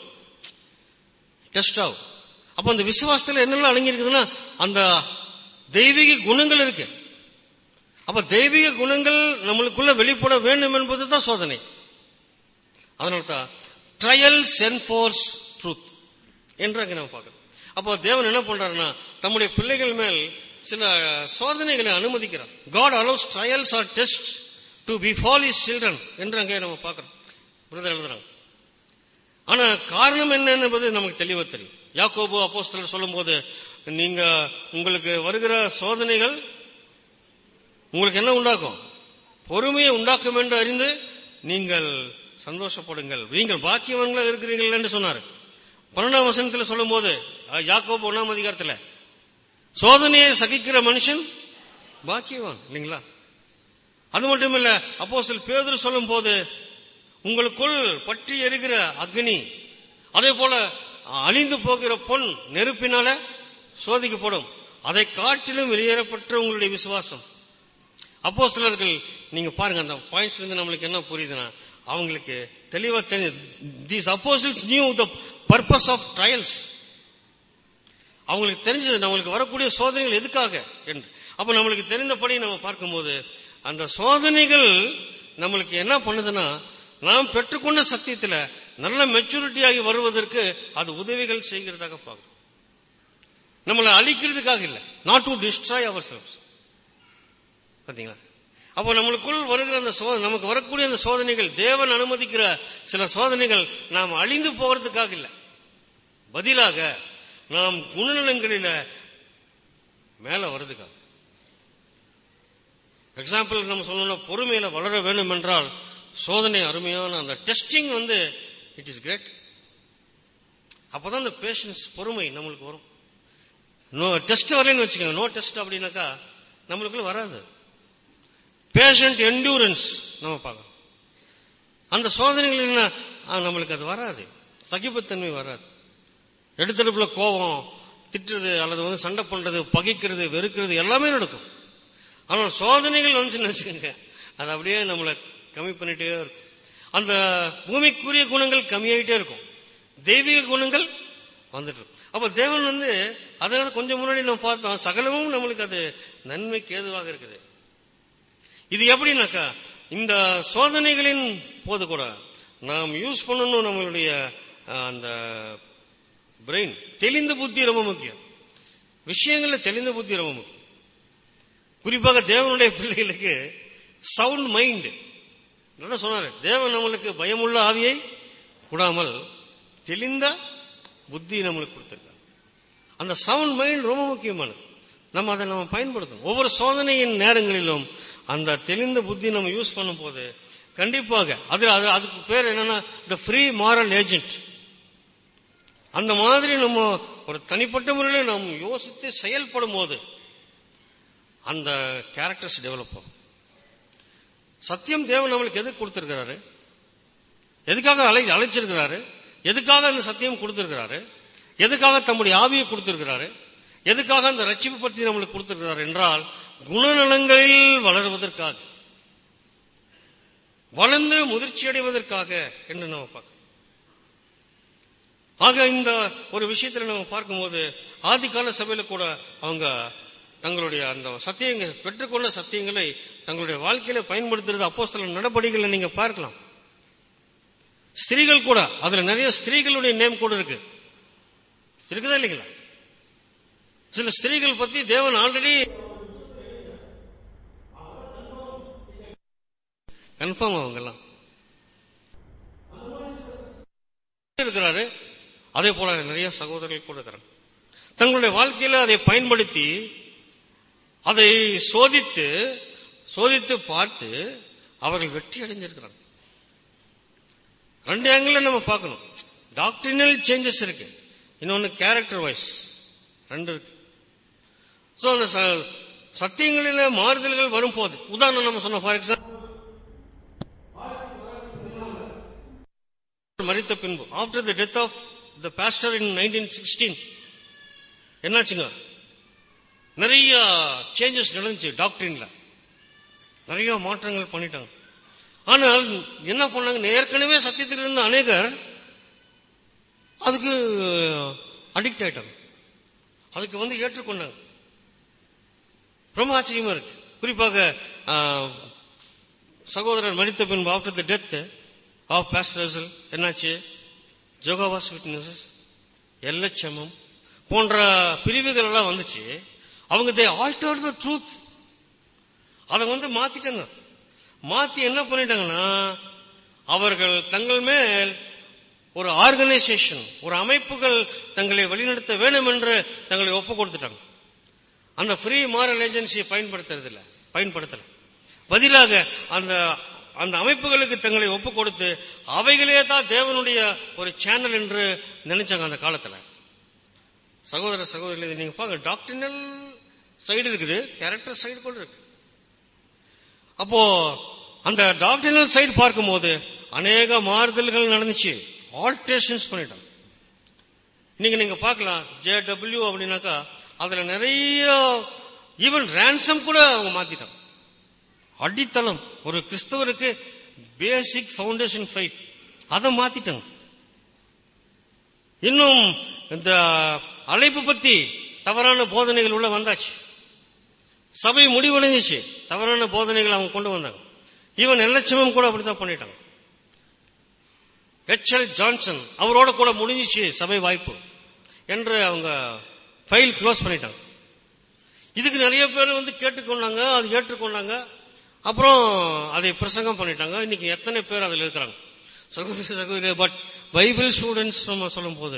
டெஸ்ட் ஆகும் அப்ப அந்த விசுவாசத்துல என்னெல்லாம் அடங்கியிருக்குதுன்னா அந்த தெய்வீக குணங்கள் இருக்கு அப்ப தெய்வீக குணங்கள் நம்மளுக்குள்ள வெளிப்பட வேண்டும் என்பது தான் சோதனை அதனால தான் ட்ரையல்ஸ் என்ஃபோர்ஸ் ட்ரூத் என்று அங்க நம்ம பார்க்கிறோம் அப்போ தேவன் என்ன பண்றாருன்னா நம்முடைய பிள்ளைகள் மேல் சில சோதனைகளை அனுமதிக்கிறார் God allows trials or test to befall his children என்று அங்கே நம்ம பார்க்கிறோம் பிரதர் எழுதுறாங்க ஆனா காரணம் என்ன என்பது நமக்கு தெளிவா தெரியும் யாக்கோபு அப்போஸ்தலர் சொல்லும் போது நீங்க உங்களுக்கு வருகிற சோதனைகள் உங்களுக்கு என்ன உண்டாக்கும் பொறுமையை உண்டாக்கும் என்று அறிந்து நீங்கள் சந்தோஷப்படுங்கள் நீங்கள் பாக்கியவன்களா இருக்கிறீர்கள் என்று சொன்னார் பன்னெண்டாம் வசனத்தில் சொல்லும் போது யாக்கோபு ஒன்னாம் அதிகாரத்தில் சோதனையை சகிக்கிற மனுஷன் பாக்கியவான் இல்லைங்களா அது மட்டும் இல்ல அப்போ சில பேதர் சொல்லும் போது உங்களுக்குள் பற்றி எரிகிற அக்னி அதே போல அழிந்து போகிற பொன் நெருப்பினால சோதிக்கப்படும் அதை காட்டிலும் வெளியேறப்பட்ட உங்களுடைய விசுவாசம் அப்போ சிலர்கள் நீங்க பாருங்க அந்த பாயிண்ட்ஸ்ல இருந்து நம்மளுக்கு என்ன புரியுதுன்னா அவங்களுக்கு தெளிவா தெரியுது these apostles knew the purpose of trials அவங்களுக்கு தெரிஞ்சது நம்மளுக்கு வரக்கூடிய சோதனைகள் எதுக்காக என்று அப்ப நம்மளுக்கு தெரிந்தபடி நம்ம பார்க்கும்போது அந்த சோதனைகள் நம்மளுக்கு என்ன பண்ணுதுன்னா நாம் பெற்றுக்கொண்ட சத்தியத்துல நல்ல மெச்சூரிட்டி ஆகி வருவதற்கு அது உதவிகள் செய்கிறதாக பார்க்கிறோம் நம்மளை அழிக்கிறதுக்காக இல்ல not to destroy ourselves பாத்தீங்களா அப்போ நம்மளுக்குள் வருகிற அந்த சோதனை நமக்கு வரக்கூடிய அந்த சோதனைகள் தேவன் அனுமதிக்கிற சில சோதனைகள் நாம் அழிந்து போகிறதுக்காக இல்ல பதிலாக நாம் குணநலங்களில மேல வருதுக்காக எக்ஸாம்பிள் நம்ம சொல்லணும்னா பொறுமையில வளர வேண்டும் என்றால் சோதனை அருமையான அந்த டெஸ்டிங் வந்து இட் இஸ் கிரேட் அப்பதான் அந்த பேஷன்ஸ் பொறுமை நம்மளுக்கு வரும் நோ டெஸ்ட் வரலன்னு வச்சுக்கோங்க நோ டெஸ்ட் அப்படின்னாக்கா நம்மளுக்குள்ள வராது பேஷண்ட் என்டூரன்ஸ் நம்ம பார்க்கணும் அந்த சோதனைகள் என்ன நம்மளுக்கு அது வராது சகிப்புத்தன்மை வராது எடுத்தடுப்புல கோபம் திட்டுறது அல்லது வந்து சண்டை பண்றது பகைக்கிறது வெறுக்கிறது எல்லாமே நடக்கும் ஆனால் சோதனைகள் வந்துச்சுன்னு வச்சுக்கோங்க அது அப்படியே நம்மளை கம்மி பண்ணிட்டே இருக்கும் அந்த பூமிக்குரிய குணங்கள் கம்மியாயிட்டே இருக்கும் தெய்வீக குணங்கள் வந்துட்டு இருக்கும் அப்ப தேவன் வந்து அதனால கொஞ்சம் முன்னாடி நம்ம பார்த்தோம் சகலமும் நம்மளுக்கு அது நன்மைக்கு ஏதுவாக இருக்குது இது எப்படின்னாக்கா இந்த சோதனைகளின் போது கூட நாம் யூஸ் பண்ணணும் நம்மளுடைய அந்த பிரெயின் தெளிந்த புத்தி ரொம்ப முக்கியம் விஷயங்கள்ல தெளிந்த புத்தி ரொம்ப முக்கியம் குறிப்பாக தேவனுடைய பிள்ளைகளுக்கு சவுண்ட் மைண்ட் என்ன சொன்னாரு தேவன் நம்மளுக்கு பயமுள்ள ஆவியை கூடாமல் தெளிந்த புத்தி நம்மளுக்கு கொடுத்திருக்காங்க அந்த சவுண்ட் மைண்ட் ரொம்ப முக்கியமானது நம்ம அதை நம்ம பயன்படுத்தணும் ஒவ்வொரு சோதனையின் நேரங்களிலும் அந்த தெளிந்த புத்தி நம்ம யூஸ் பண்ணும் போது கண்டிப்பாக அது அது அதுக்கு பேர் என்னன்னா த ஃப்ரீ மாரல் ஏஜென்ட் அந்த மாதிரி நம்ம ஒரு தனிப்பட்ட முறையில் நாம் யோசித்து செயல்படும் போது அந்த கேரக்டர்ஸ் டெவலப் ஆகும் சத்தியம் தேவன் நம்மளுக்கு எது கொடுத்திருக்கிறாரு எதுக்காக அழை அழைச்சிருக்கிறாரு எதுக்காக அந்த சத்தியம் கொடுத்திருக்கிறாரு எதுக்காக தம்முடைய ஆவியை கொடுத்திருக்கிறாரு எதுக்காக அந்த ரட்சிப்பு பற்றி நம்மளுக்கு கொடுத்திருக்கிறார் என்றால் குணநலங்களில் வளருவதற்காக வளர்ந்து முதிர்ச்சி அடைவதற்காக என்று நம்ம பார்க்கிறோம் ஆக இந்த ஒரு விஷயத்துல நம்ம பார்க்கும்போது ஆதிகால சபையில கூட அவங்க தங்களுடைய அந்த சத்தியங்கள் பெற்றுக்கொண்ட சத்தியங்களை தங்களுடைய வாழ்க்கையில பயன்படுத்துறது அப்போ சில நடவடிக்கைகளை நீங்க பார்க்கலாம் ஸ்திரீகள் கூட அதுல நிறைய ஸ்திரீகளுடைய நேம் கூட இருக்கு இருக்குதா இல்லைங்களா சில ஸ்திரீகள் பத்தி தேவன் ஆல்ரெடி கன்ஃபார்ம் அவங்கெல்லாம் இருக்கிறாரு அதே போல நிறைய சகோதரர்கள் கூட இருக்கிறாங்க தங்களுடைய வாழ்க்கையில அதை பயன்படுத்தி அதை சோதித்து சோதித்து பார்த்து அவர்கள் வெற்றி அடைஞ்சிருக்கிறாங்க ரெண்டு ஆங்கிள் நம்ம பார்க்கணும் டாக்டரினல் சேஞ்சஸ் இருக்கு இன்னொன்னு கேரக்டர் வைஸ் ரெண்டு இருக்கு சோ அந்த ச- சத்தியங்களில மாறுதல்கள் வரும்போது உதாரணம் நம்ம சொன்னோம் ஃபார் எக்ஸாம்பிள் மறித்த பின்பு after the death of the pastor in nineteen sixteen என்னாச்சுங்க நிறைய சேஞ்சஸ் நடந்துச்சு டாக்டரின்ல நிறைய மாற்றங்கள் பண்ணிட்டாங்க ஆனால் என்ன பண்ணாங்க ஏற்கனவே சத்தியத்தில் இருந்த அநேகர் அதுக்கு அடிக்ட் ஆயிட்டாங்க அதுக்கு வந்து ஏற்றுக்கொண்டாங்க ரொம்ப ஆச்சரியமா இருக்கு குறிப்பாக ஆ, சகோதரர் மரித்த பின்பு after the death of pastor Russell என்னாச்சு ஜோகாவாஸ் விட்னஸஸ் எல்லச்சமம் போன்ற பிரிவுகள் எல்லாம் வந்துச்சு அவங்க தே ஆல்டர் த ட்ரூத் அதை வந்து மாத்திட்டாங்க மாத்தி என்ன பண்ணிட்டாங்கன்னா அவர்கள் தங்கள் மேல் ஒரு ஆர்கனைசேஷன் ஒரு அமைப்புகள் தங்களை வழிநடத்த வேண்டும் என்று தங்களை ஒப்பு கொடுத்துட்டாங்க அந்த ஃப்ரீ மாரல் ஏஜென்சியை பயன்படுத்துறது இல்ல பயன்படுத்தல பதிலாக அந்த அந்த அமைப்புகளுக்கு தங்களை ஒப்பு கொடுத்து அவைகளே தான் தேவனுடைய ஒரு சேனல் என்று நினைச்சாங்க அந்த காலத்துல சகோதர சகோதரிகள் இதை நீங்க பாருங்க டாக்டரினல் சைடு இருக்குது கேரக்டர் சைடு கூட இருக்கு அப்போ அந்த டாக்டரினல் சைடு பார்க்கும்போது அநேக மாறுதல்கள் நடந்துச்சு ஆல்ட்ரேஷன்ஸ் பண்ணிட்டாங்க நீங்க நீங்க பார்க்கலாம் ஜே டபிள்யூ அப்படின்னாக்கா அதுல நிறைய ஈவன் ரேன்சம் கூட அவங்க மாத்திட்டாங்க அடித்தளம் ஒரு கிறிஸ்தவருக்கு பேசிக் ஃபவுண்டேஷன் ஃபைட் அதை மாத்திட்டாங்க இன்னும் இந்த அழைப்பு பத்தி தவறான போதனைகள் உள்ள வந்தாச்சு சபை முடிவடைஞ்சிச்சு தவறான போதனைகள் அவங்க கொண்டு வந்தாங்க ஈவன் எல்லட்சமும் கூட அப்படித்தான் பண்ணிட்டாங்க எச் எல் ஜான்சன் அவரோட கூட முடிஞ்சிச்சு சபை வாய்ப்பு என்று அவங்க ஃபைல் க்ளோஸ் பண்ணிட்டாங்க இதுக்கு நிறைய பேர் வந்து கேட்டுக்கொண்டாங்க அது ஏற்றுக்கொண்டாங்க அப்புறம் அதை பிரசங்கம் பண்ணிட்டாங்க இன்னைக்கு எத்தனை பேர் அதில் இருக்கிறாங்க சகோதரி சகோதரி பட் பைபிள் ஸ்டூடெண்ட்ஸ் நம்ம சொல்லும் போது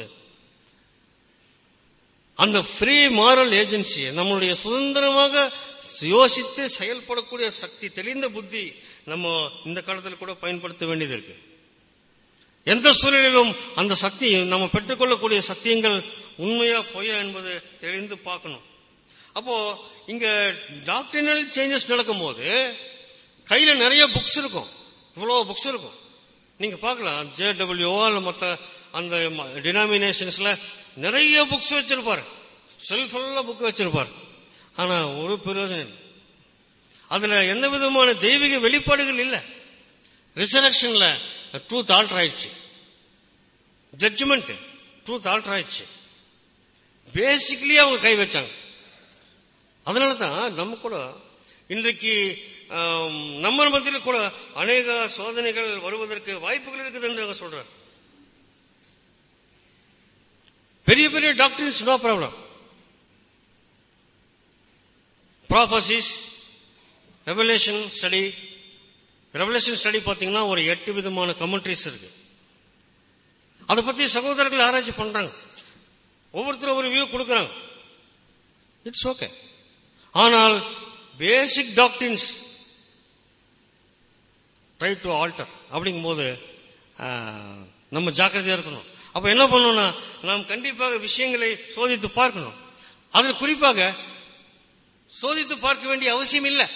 அந்த ஃப்ரீ மாரல் ஏஜென்சி நம்மளுடைய சுதந்திரமாக யோசித்து செயல்படக்கூடிய சக்தி தெளிந்த புத்தி நம்ம இந்த காலத்தில் கூட பயன்படுத்த வேண்டியது இருக்கு எந்த சூழ்நிலையிலும் அந்த சக்தி நம்ம பெற்றுக்கொள்ளக்கூடிய சத்தியங்கள் உண்மையா பொய்யா என்பது தெரிந்து பார்க்கணும் அப்போ இங்க டாக்டரினல் சேஞ்சஸ் நடக்கும்போது கையில நிறைய புக்ஸ் இருக்கும் இவ்வளவு புக்ஸ் இருக்கும் நீங்க பார்க்கலாம் ஜே டபிள்யூ அல்ல மத்த அந்த டினாமினேஷன்ஸ்ல நிறைய புக்ஸ் வச்சிருப்பாரு செல்ஃப் புக் வச்சிருப்பாரு ஆனா ஒரு பிரயோஜனம் இல்லை அதுல எந்த விதமான தெய்வீக வெளிப்பாடுகள் இல்ல ரிசரக்ஷன்ல ட்ரூத் ஆல்டர் ஆயிடுச்சு ஜட்ஜ்மெண்ட் ட்ரூத் ஆல்டர் ஆயிடுச்சு பேசிக்கலி அவங்க கை வச்சாங்க அதனால தான் நம்ம கூட இன்றைக்கு ஆம், நம்ம மத்தியில் கூட அநேக சோதனைகள் வருவதற்கு வாய்ப்புகள் இருக்குது என்று அவங்க சொல்றாங்க பெரிய பெரிய doctors no problem prophecies revelation study revelation study பாத்தீங்கன்னா ஒரு எட்டு விதமான கமெண்ட்ரிஸ் இருக்கு அதை பத்தி சகோதரர்கள் ஆராய்ச்சி பண்றாங்க ஒவ்வொருத்தரும் ஒரு வியூ கொடுக்கறாங்க இட்ஸ் ஓகே ஆனால் basic doctrines try to alter அப்படிங்கும்போது ஆஹ், நம்ம ஜாக்கிரதையா இருக்கணும் அப்ப என்ன பண்ணணும்னா நாம் கண்டிப்பாக விஷயங்களை சோதித்து பார்க்கணும் அதில் குறிப்பாக சோதித்து பார்க்க வேண்டிய அவசியம் இல்லை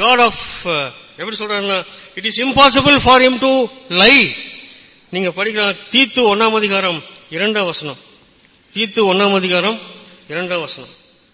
காட் ஆஃப் எப்படி சொல்றாருன்னா it is impossible for him to lie நீங்க படிக்கலாம் தீத்து ஒன்னாம் அதிகாரம் இரண்டாம் வசனம் தீத்து ஒன்னாம் அதிகாரம் இரண்டாம் வசனம்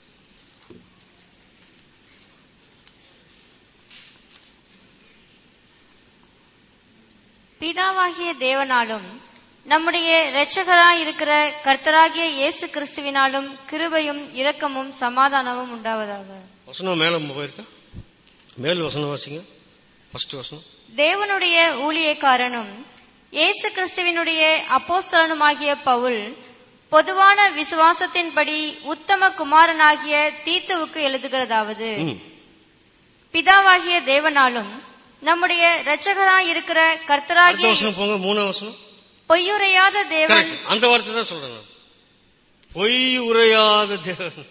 பிதாவாகிய தேவனாலும் நம்முடைய இரட்சகராய் இருக்கிற கர்த்தராகிய இயேசு கிறிஸ்துவினாலும் கிருபையும் இரக்கமும் சமாதானமும் உண்டாவதாக வசனம் மேல போயிருக்கா மேல் வசனம் வாசிங்க ஃபர்ஸ்ட் வசனம் தேவனுடைய ஊழியக்காரனும் இயேசு கிறிஸ்துவினுடைய அப்போஸ்தலனுமாகிய பவுல் பொதுவான விசுவாசத்தின்படி உத்தம குமாரனாகிய தீத்துவுக்கு எழுதுகிறதாவது ம். பிதாவாகிய தேவனாலும் நம்முடைய இரட்சகராய் இருக்கிற அடுத்த கர்த்தராகிய வசனம் போங்க மூணாம் வசனம் பொய்யுரையாத தேவன் கரெக்ட் அந்த வார்த்தை தான் சொல்றேன் நான். பொய் உரையாத தேவன்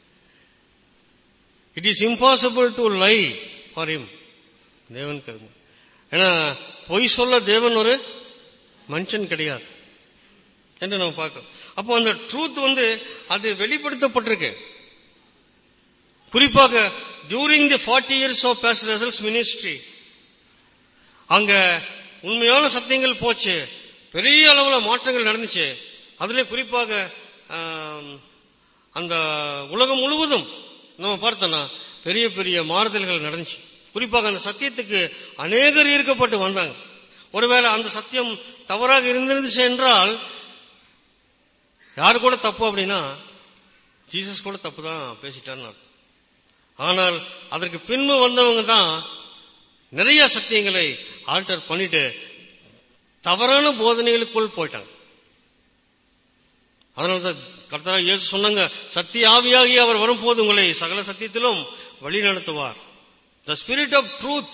it is impossible to lie for him தேவன் கரும ஏன்னா பொய் சொல்ல தேவன் ஒரு மனுஷன் கிடையாது என்று நம்ம பார்க்கிறோம் அப்போ அந்த ட்ரூத் வந்து அது வெளிப்படுத்தப்பட்டிருக்கு குறிப்பாக during the forty years of pastor Russell's ministry அங்க உண்மையான சத்தியங்கள் போச்சு பெரிய அளவுல மாற்றங்கள் நடந்துச்சு அதுல குறிப்பாக ஆம், அந்த உலகம் முழுவதும் நம்ம பார்த்தோம்னா பெரிய பெரிய மாறுதல்கள் நடந்துச்சு குறிப்பாக அந்த சத்தியத்துக்கு அநேகர் ஈர்க்கப்பட்டு வந்தாங்க ஒருவேளை அந்த சத்தியம் தவறாக இருந்திருந்துச்சு என்றால் யாரு கூட தப்பு அப்படின்னா ஜீசஸ் கூட தப்பு தான் பேசிட்டார்னு அர்த்தம். ஆனால் அதற்கு பின்பு வந்தவங்க தான் நிறைய சத்தியங்களை ஆல்டர் பண்ணிட்டு தவறான போதனைகளுக்குள் போயிட்டாங்க அதனாலதான் கர்த்தரா இயேசு சொன்னாங்க சத்திய ஆவியாகி அவர் வரும்போது உங்களை சகல சத்தியத்திலும் வழி நடத்துவார் the spirit of truth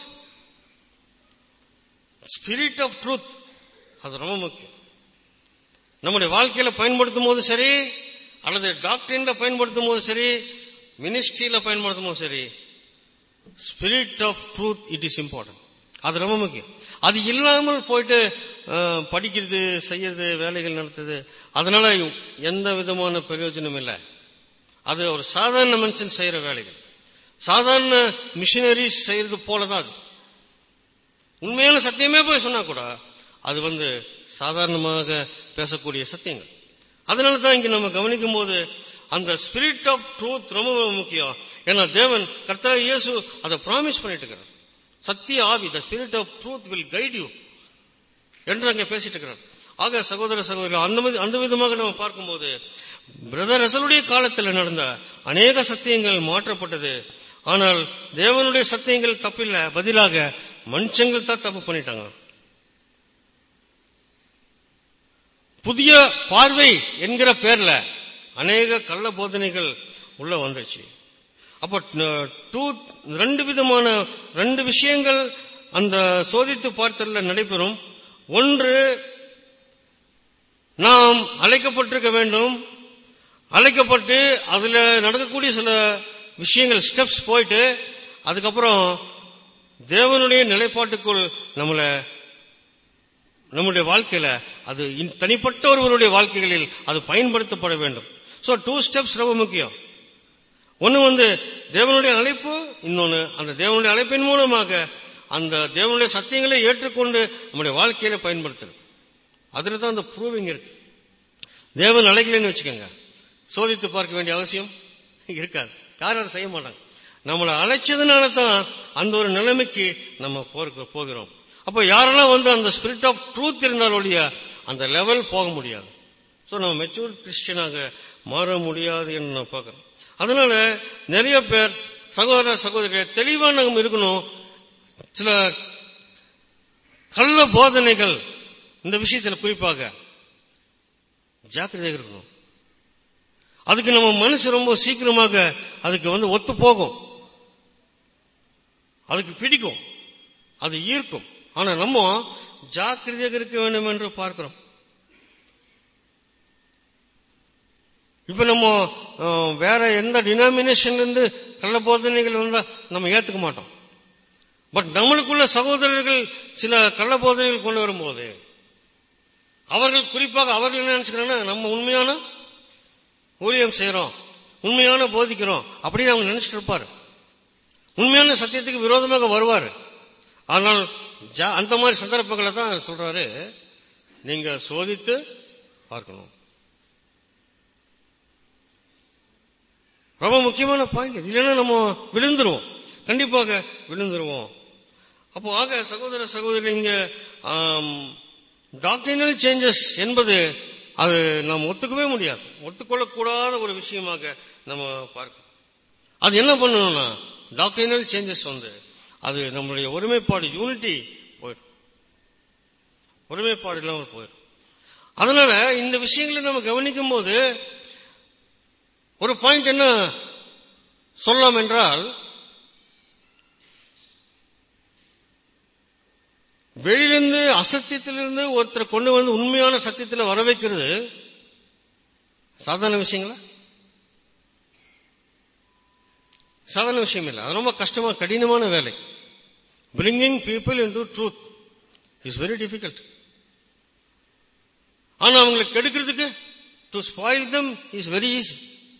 spirit of truth அது ரொம்ப முக்கியம் நம்முடைய வாழ்க்கையில பயன்படுத்தும் போது சரி அல்லது டாக்டரின்ல பயன்படுத்தும் போது சரி மினிஸ்ட்ரியில பயன்படுத்தும் போது சரி spirit of truth it is important அது ரொம்ப முக்கியம் அது இல்லாமல் போயிட்டு அஹ், படிக்கிறது செய்யறது வேலைகள் நடத்துது அதனால எந்த விதமான பிரயோஜனம் இல்லை அது ஒரு சாதாரண மனுஷன் செய்யற வேலைகள் சாதாரண மிஷினரிஸ் செய்யறது போலதான் அது உண்மையான சத்தியமே போய் சொன்னா கூட அது வந்து சாதாரணமாக பேசக்கூடிய சத்தியங்கள் அதனால தான் இங்க நம்ம கவனிக்கும் போது அந்த ஸ்பிரிட் ஆஃப் ட்ரூத் ரொம்ப ரொம்ப முக்கியம் ஏன்னா தேவன் கர்த்தரா இயேசு அதை ப்ராமிஸ் பண்ணிட்டு இருக்கிறார் சத்திய ஆவி the spirit of truth will guide you என்று அங்கே பேசிட்டு இருக்கிறார் ஆக சகோதர சகோதரர் அந்த வித- அந்த விதமாக நம்ம பார்க்கும்போது பிரதர் ரசலுடைய காலத்தில் நடந்த அநேக சத்தியங்கள் மாற்றப்பட்டது ஆனால் தேவனுடைய சத்தியங்கள் தப்பில்ல பதிலாக மனுஷங்கள் தான் தப்பு பண்ணிட்டாங்க புதிய பார்வை என்கிற பேர்ல அநேக கள்ள போதனைகள் உள்ள வந்துச்சு அப்போ டூ ரெண்டு விதமான ரெண்டு விஷயங்கள் அந்த சோதித்து பார்த்தல்ல நடைபெறும் ஒன்று நாம் அழைக்கப்பட்டிருக்க வேண்டும் அழைக்கப்பட்டு அதுல நடக்கக்கூடிய சில விஷயங்கள் ஸ்டெப்ஸ் போயிட்டு அதுக்கப்புறம் தேவனுடைய நிலைப்பாட்டுக்குள் நம்மளை நம்முடைய வாழ்க்கையில அது இன்- தனிப்பட்ட ஒருவருடைய வாழ்க்கைகளில் அது பயன்படுத்தப்பட வேண்டும் சோ டூ ஸ்டெப்ஸ் ரொம்ப முக்கியம் ஒன்னு வந்து தேவனுடைய அழைப்பு இன்னொன்னு அந்த தேவனுடைய அழைப்பின் மூலமாக அந்த தேவனுடைய சத்தியங்களை ஏற்றுக்கொண்டு நம்முடைய வாழ்க்கையில பயன்படுத்துறது அதுல தான் அந்த ப்ரூவிங் இருக்கு தேவன் அழைக்கலைன்னு வச்சுக்கோங்க சோதித்து பார்க்க வேண்டிய அவசியம் இருக்காது யாரும் அதை செய்ய மாட்டாங்க நம்மளை அழைச்சதுனால தான் அந்த ஒரு நிலைமைக்கு நம்ம போறக்கு- போகிறோம் அப்ப யாரெல்லாம் வந்து அந்த ஸ்பிரிட் ஆஃப் ட்ரூத் இருந்தால் ஒழிய அந்த லெவல் போக முடியாது சோ நம்ம மெச்சூர் கிறிஸ்டியனாக மாற முடியாது என்று நான் பார்க்கிறோம் அதனால நிறைய பேர் சகோதர சகோதரிகள் தெளிவா நம்ம இருக்கணும் சில கள்ள போதனைகள் இந்த விஷயத்துல குறிப்பாக ஜாக்கிரதையாக இருக்கணும் அதுக்கு நம்ம மனசு ரொம்ப சீக்கிரமாக அதுக்கு வந்து ஒத்து போகும் அதுக்கு பிடிக்கும் அது ஈர்க்கும் ஆனா நம்ம ஜாக்கிரதையாக இருக்க வேண்டும் என்று பார்க்கிறோம் இப்ப நம்ம அஹ், வேற எந்த டினாமினேஷன்ல இருந்து கள்ள போதனைகள் வந்தா நம்ம ஏத்துக்க மாட்டோம் பட் நம்மளுக்குள்ள சகோதரர்கள் சில கள்ள போதனைகள் கொண்டு வரும்போது அவர்கள் குறிப்பாக அவர்கள் என்ன நினைச்சுக்கிறாங்கன்னா நம்ம உண்மையான ஊழியம் செய்யறோம் உண்மையான போதிக்கிறோம் அப்படின்னு அவங்க நினைச்சிட்டு இருப்பாரு உண்மையான சத்தியத்துக்கு விரோதமாக வருவார் ஆனால் ஜா- அந்த மாதிரி சந்தர்ப்பங்களை தான் சொல்றாரு நீங்க சோதித்து பார்க்கணும் ரொம்ப முக்கியமான பாயிண்ட் இல்லைன்னா நம்ம விழுந்துருவோம் கண்டிப்பாக விழுந்துருவோம் அப்போ ஆக சகோதர சகோதரி இங்க டாக்டரினல் சேஞ்சஸ் என்பது அது நாம் ஒத்துக்கவே முடியாது ஒத்துக்கொள்ளக்கூடாத ஒரு விஷயமாக நம்ம பார்க்கணும் அது என்ன பண்ணணும்னா டாக்டரினல் சேஞ்சஸ் வந்து அது நம்மளுடைய ஒருமைப்பாடு யூனிட்டி போயிடும் ஒருமைப்பாடு இல்லாமல் போயிடும் அதனால இந்த விஷயங்களை நம்ம கவனிக்கும் போது ஒரு பாயிண்ட் என்ன சொல்லலாம் என்றால் வெளியிலிருந்து அசத்தியத்திலிருந்து ஒருத்தரை கொண்டு வந்து உண்மையான சத்தியத்தில் வர வைக்கிறது சாதாரண விஷயங்களா சாதாரண விஷயம் இல்லை அது ரொம்ப கஷ்டமா கடினமான வேலை bringing people into truth is very difficult ஆனா அவங்களை கெடுக்கிறதுக்கு to spoil them is very easy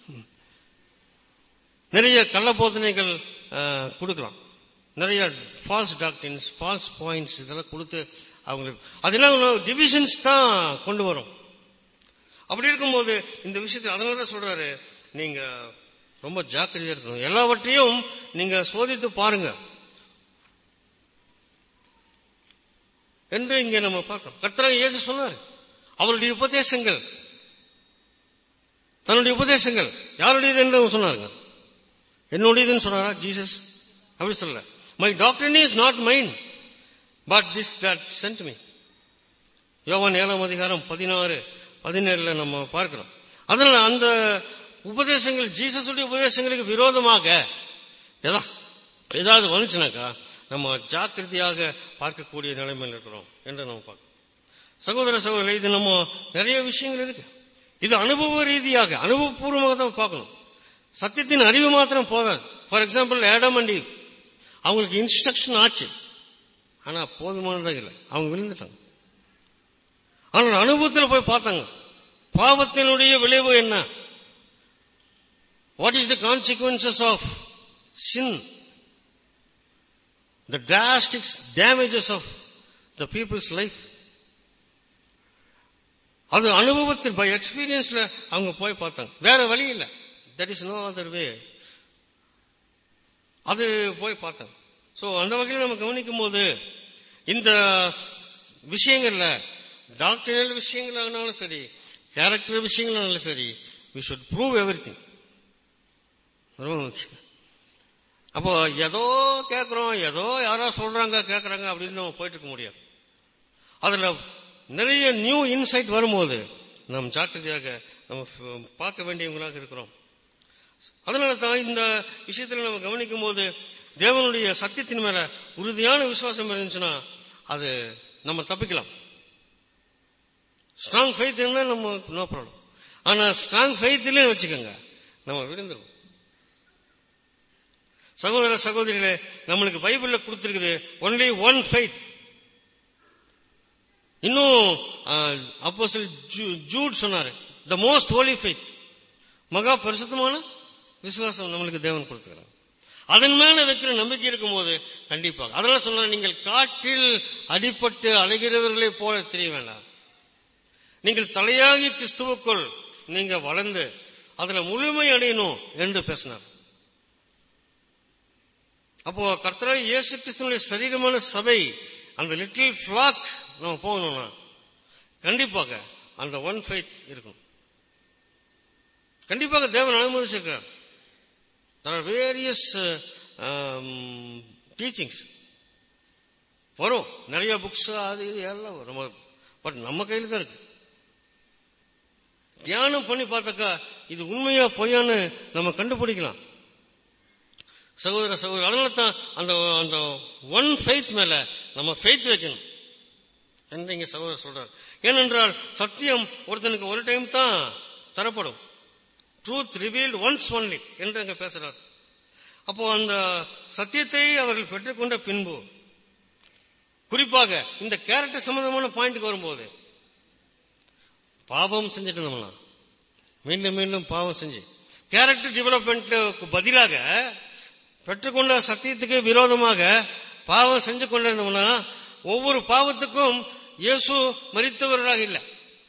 நிறைய கள்ள போதனைகள் அஹ், கொடுக்கலாம் நிறைய ஃபால்ஸ் டாக்டின்ஸ் ஃபால்ஸ் பாயிண்ட்ஸ் இதெல்லாம் கொடுத்து அவங்களுக்கு அதெல்லாம் டிவிஷன்ஸ் தான் கொண்டு வரும் அப்படி இருக்கும்போது இந்த விஷயத்தை அதனால தான் சொல்றாரு நீங்க ரொம்ப ஜாக்கிரதையா இருக்கணும் எல்லாவற்றையும் நீங்க சோதித்து பாருங்க என்று இங்க நம்ம பார்க்கிறோம் கர்த்தராக இயேசு சொன்னார் அவருடைய உபதேசங்கள் தன்னுடைய உபதேசங்கள் யாருடையது என்று அவர் சொன்னாருங்க என்னுடையதுன்னு சொன்னாரா ஜீசஸ் அப்படி சொல்லல my doctrine is not mine but this that sent me யோவான் ஏழாம் அதிகாரம் பதினாறு பதினேழுல நம்ம பார்க்கிறோம் அதனால அந்த உபதேசங்கள் ஜீசஸுடைய உபதேசங்களுக்கு விரோதமாக ஏதா ஏதாவது வந்துச்சுனாக்கா நம்ம ஜாக்கிரதையாக பார்க்கக்கூடிய நிலைமையில் இருக்கிறோம் என்று நம்ம பார்க்கிறோம் சகோதர சகோதரி இது நம்ம நிறைய விஷயங்கள் இருக்கு இது அனுபவ ரீதியாக அனுபவபூர்வமாக தான் பார்க்கணும் சத்தியத்தின் அறிவு மாத்திரம் போதாது for example Adam and Eve அவங்களுக்கு இன்ஸ்ட்ரக்ஷன் ஆச்சு ஆனா போதுமானதாக இல்லை அவங்க விழுந்துட்டாங்க ஆனால் அனுபவத்தில் போய் பார்த்தாங்க பாவத்தினுடைய விளைவு என்ன what is the consequences of sin the drastic damages of the people's life by அனுபவத்தில் பை எக்ஸ்பீரியன்ஸ்ல அவங்க போய் பார்த்தாங்க வேற வழி இல்லை that is no other way அது போய் பார்த்தாங்க சோ அந்த வகையில் நம்ம கவனிக்கும் போது இந்த விஷயங்கள்ல டாக்டரினல் விஷயங்களானாலும் சரி கேரக்டர் விஷயங்களானாலும் சரி we should prove everything ரொம்ப முக்கியம் அப்போ ஏதோ கேட்கிறோம் ஏதோ யாரோ சொல்றாங்க கேட்கறாங்க அப்படின்னு நம்ம போயிட்டு இருக்க முடியாது அதுல நிறைய நியூ இன்சைட் வரும்போது நாம் ஜாக்கிரதையாக நம்ம ஃப- பார்க்க வேண்டியவங்களாக இருக்கிறோம் அதனால தான் இந்த விஷயத்துல நம்ம கவனிக்கும் போது தேவனுடைய சத்தியத்தின் மேல உறுதியான விசுவாசம் இருந்துச்சுன்னா அது நம்ம தப்பிக்கலாம் ஸ்ட்ராங் ஃபெய்த் இருந்தா நம்ம நோ ப்ராப்ளம் ஆனா ஸ்ட்ராங் ஃபெய்த் இல்லைன்னு வச்சுக்கோங்க நம்ம விழுந்துருவோம் சகோதர சகோதரிகளே நம்மளுக்கு பைபிள்ல கொடுத்திருக்குது ஒன்லி ஒன் ஃபெய்த் இன்னும் அப்போ ஜூட் சொன்னாரு த மோஸ்ட் ஹோலி ஃபெய்த் மகா பரிசுத்தமான விசுவாசம் நம்மளுக்கு தேவன் கொடுத்துக்கிறார் அதன் மேல வைக்கிற நம்பிக்கை இருக்கும்போது கண்டிப்பாக அதனால சொன்னார் நீங்கள் காற்றில் அடிபட்டு அலைகிறவர்களைப் போல தெரிய வேண்டாம் நீங்கள் தலையாகி கிறிஸ்துவுக்குள் நீங்க வளர்ந்து அதுல முழுமை அடையணும் என்று பேசினார் அப்போ கர்த்தராய் இயேசு கிறிஸ்துவனுடைய சரீரமான சபை அந்த லிட்டில் ஃபிளாக் நம்ம போகணும்னா கண்டிப்பாக அந்த ஒன் ஃபைட் இருக்கும் கண்டிப்பாக தேவன் அனுமதிச்சிருக்கிறார் there are various டீச்சிங்ஸ் வரும் நிறைய புக்ஸ் அது இது எல்லாம் வரும் பட் நம்ம கையில தான் இருக்கு தியானம் பண்ணி பார்த்தாக்கா இது உண்மையா பொய்யான்னு நம்ம கண்டுபிடிக்கலாம் சகோதர சகோதரி அதனால தான் அந்த அந்த ஒன் ஃபெய்த் மேல நம்ம ஃபெய்த் வைக்கணும் என்று இங்க சகோதரர் சொல்றார் ஏனென்றால் சத்தியம் ஒருத்தனுக்கு ஒரு டைம் தான் தரப்படும் ட்ரூத் ரிவீல்டு ஒன்ஸ் ஒன்லி என்று அங்க பேசுறார் அப்போ அந்த சத்தியத்தை அவர்கள் பெற்றுக்கொண்ட பின்பு குறிப்பாக இந்த கேரக்டர் சம்பந்தமான பாயிண்ட்க்கு வரும்போது பாவம் செஞ்சுட்டு இருந்தோம்னா மீண்டும் மீண்டும் பாவம் செஞ்சு கேரக்டர் டெவலப்மெண்ட்க்கு பதிலாக பெற்றுக்கொண்ட சத்தியத்துக்கு விரோதமாக பாவம் செஞ்சு கொண்டிருந்தோம்னா ஒவ்வொரு பாவத்துக்கும் இயேசு மறித்தவராக இல்லை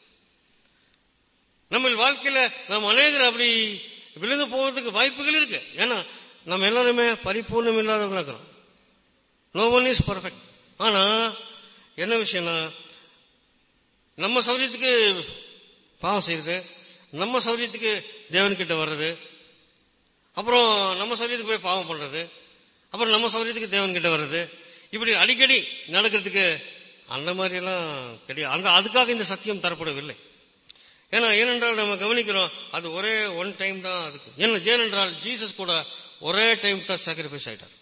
நம்ம வாழ்க்கையில நம்ம அநேகர் அப்படி விழுந்து போவதற்கு வாய்ப்புகள் இருக்கு ஏன்னா நம்ம எல்லாருமே பரிபூர்ணம் இல்லாதவங்க இருக்கிறோம் நோ ஒன் இஸ் பர்ஃபெக்ட் ஆனா என்ன விஷயம்னா நம்ம சௌரியத்துக்கு பாவம் செய்யறது நம்ம சௌரியத்துக்கு தேவன்கிட்ட வர்றது அப்புறம் நம்ம சௌரியத்துக்கு போய் பாவம் பண்றது அப்புறம் நம்ம சௌரியத்துக்கு தேவன்கிட்ட வர்றது இப்படி அடிக்கடி நடக்கிறதுக்கு அந்த மாதிரி எல்லாம் கிடையாது அந்த அதுக்காக இந்த சத்தியம் தரப்படவில்லை ஏன்னா ஏனென்றால் நம்ம கவனிக்கிறோம் அது ஒரே ஒன் டைம் தான் அதுக்கு ஏன்னா ஏனென்றால் ஜீசஸ் கூட ஒரே டைம் தான் சாக்ரிஃபைஸ் ஆயிட்டார்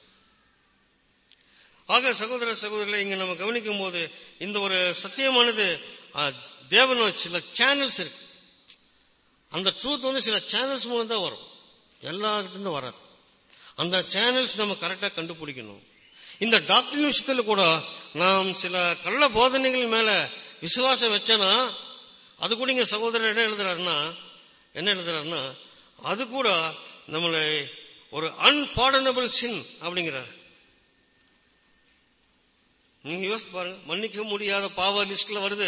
ஆக சகோதர சகோதரிகளை இங்க நம்ம கவனிக்கும் போது இந்த ஒரு சத்தியமானது ஆ, தேவனோட சில சேனல்ஸ் இருக்கு அந்த ட்ரூத் வந்து சில சேனல்ஸ் மூலம் தான் வரும் எல்லாருக்கிட்ட வராது அந்த சேனல்ஸ் நம்ம கரெக்டா கண்டுபிடிக்கணும் இந்த டாக்டரின் விஷயத்துல கூட நாம் சில கள்ள போதனைகள் மேல விசுவாசம் வச்சனா அது கூட இங்க சகோதரர் என்ன எழுதுறாருன்னா என்ன எழுதுறாருன்னா அது கூட நம்மளை ஒரு அன்பார்டனபிள் சின் அப்படிங்கிறார் நீங்க யோசித்து பாருங்க மன்னிக்க முடியாத பாவ லிஸ்ட்ல வருது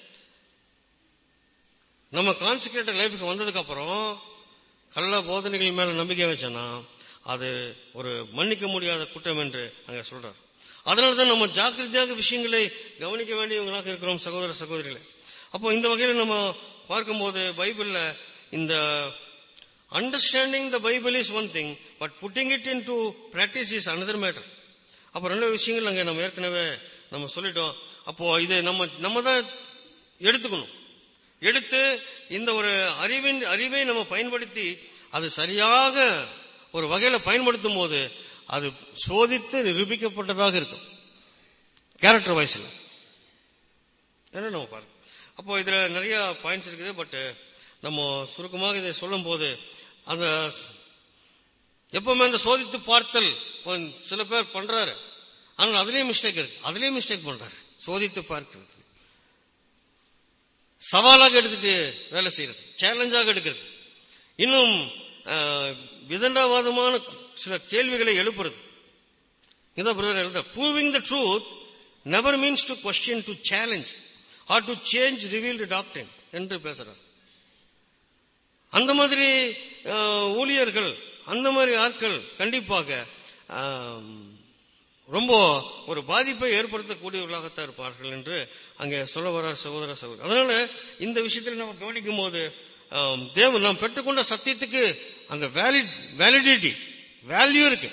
நம்ம கான்சிக்ரேட்டர் லைஃபுக்கு வந்ததுக்கு அப்புறம் கள்ள போதனைகள் மேல நம்பிக்கை வச்சோன்னா அது ஒரு மன்னிக்க முடியாத குற்றம் என்று அங்க சொல்றார் அதனாலதான் நம்ம ஜாக்கிரதையாக விஷயங்களை கவனிக்க வேண்டியவங்களாக இருக்கிறோம் சகோதர சகோதரிகளே அப்போ இந்த வகையில நம்ம பார்க்கும்போது பைபிள்ல இந்த understanding the Bible is one thing but putting it into practice is another matter அப்போ ரெண்டு விஷயங்கள் அங்க நம்ம ஏற்கனவே நம்ம சொல்லிட்டோம் அப்போ இது நம்ம நம்ம தான் எடுத்துக்கணும் எடுத்து இந்த ஒரு அறிவின் அறிவை நம்ம பயன்படுத்தி அது சரியாக ஒரு வகையில பயன்படுத்தும் போது அது சோதித்து நிரூபிக்கப்பட்டதாக இருக்கும் கேரக்டர் வைஸ்ல என்ன நம்ம பாருங்க அப்போ இதுல நிறைய பாயிண்ட்ஸ் இருக்குது பட் நம்ம சுருக்கமாக இதை சொல்லும் போது அந்த எப்பவுமே அந்த சோதித்து பார்த்தல் கொஞ்ச- சில பேர் பண்றாரு ஆனால் அதுலயும் மிஸ்டேக் இருக்கு அதுலயும் மிஸ்டேக் பண்றாரு சோதித்து பார்க்கிறது சவாலாக எடுத்துட்டு வேலை செய்யறது சேலஞ்சாக எடுக்கிறது இன்னும் ஆஹ், விதண்டாவாதமான சில கேள்விகளை எழுப்புறது இதான் பிரதர் எழுத proving the truth never means to question to challenge or to change revealed doctrine என்று பேசுறார் அந்த மாதிரி ஆஹ், ஊழியர்கள் அந்த மாதிரி ஆட்கள் கண்டிப்பாக ஆம், ரொம்ப ஒரு பாதிப்பை ஏற்படுத்தக்கூடியவர்களாகத்தான் இருப்பார்கள் என்று அங்கே சொல்ல வரார் சகோதர சகோதரர் அதனால இந்த விஷயத்தில் நம்ம கவனிக்கும் போது ஆம், தேவன் நாம் பெற்றுக்கொண்ட சத்தியத்துக்கு அந்த வேலிட் வேலிடிட்டி வேல்யூ இருக்கு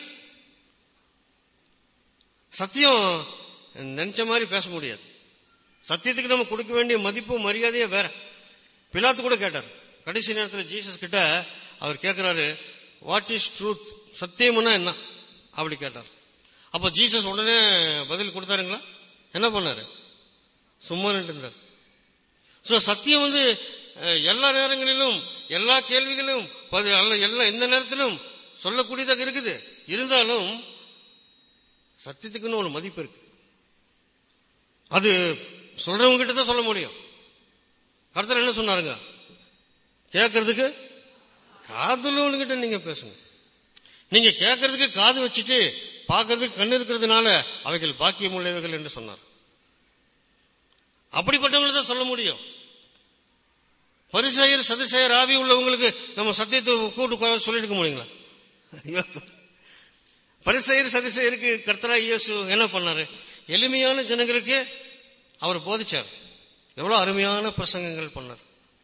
சத்தியம் நினைச்ச மாதிரி பேச முடியாது சத்தியத்துக்கு நம்ம கொடுக்க வேண்டிய மதிப்பு மரியாதையே வேற பிலாத்து கூட கேட்டார் கடைசி நேரத்தில் ஜீசஸ் கிட்ட அவர் கேட்கிறாரு வாட் இஸ் ட்ரூத் சத்தியம்னா என்ன அப்படி கேட்டார் அப்ப ஜீசஸ் உடனே பதில் கொடுத்தாருங்களா என்ன பண்ணாரு சும்மா நின்று இருந்தார் சோ சத்தியம் வந்து அஹ், எல்லா நேரங்களிலும் எல்லா கேள்விகளும் பதி- அல்ல- எல்லா எந்த நேரத்திலும் சொல்லக்கூடியதாக இருக்குது இருந்தாலும் சத்தியத்துக்குன்னு ஒரு மதிப்பு இருக்கு அது சொல்றவங்க கிட்ட தான் சொல்ல முடியும் கர்த்தர் என்ன சொன்னாருங்க கேட்கறதுக்கு காதுள்ளவனுகிட்ட நீங்க பேசுங்க நீங்க கேட்கறதுக்கு காது வச்சுட்டு பார்க்கறதுக்கு கண்ணு இருக்கிறதுனால அவைகள் பாக்கியம் உள்ளவைகள் என்று சொன்னார் அப்படிப்பட்டவங்களை தான் சொல்ல முடியும் பரிசெயர் சதுசெயர் ஆவி உள்ளவங்களுக்கு நம்ம சத்தியத்தை கூட்டு குறை சொல்லிருக்க முடியுங்களா ஐயோ. பரிசெயர் சதிசெயருக்கு கர்த்தரா இயேசு என்ன பண்ணாரு எளிமையான ஜனங்களுக்கு அவர் போதிச்சார் எவ்வளவு அருமையான பிரசங்கங்கள் பண்ணார்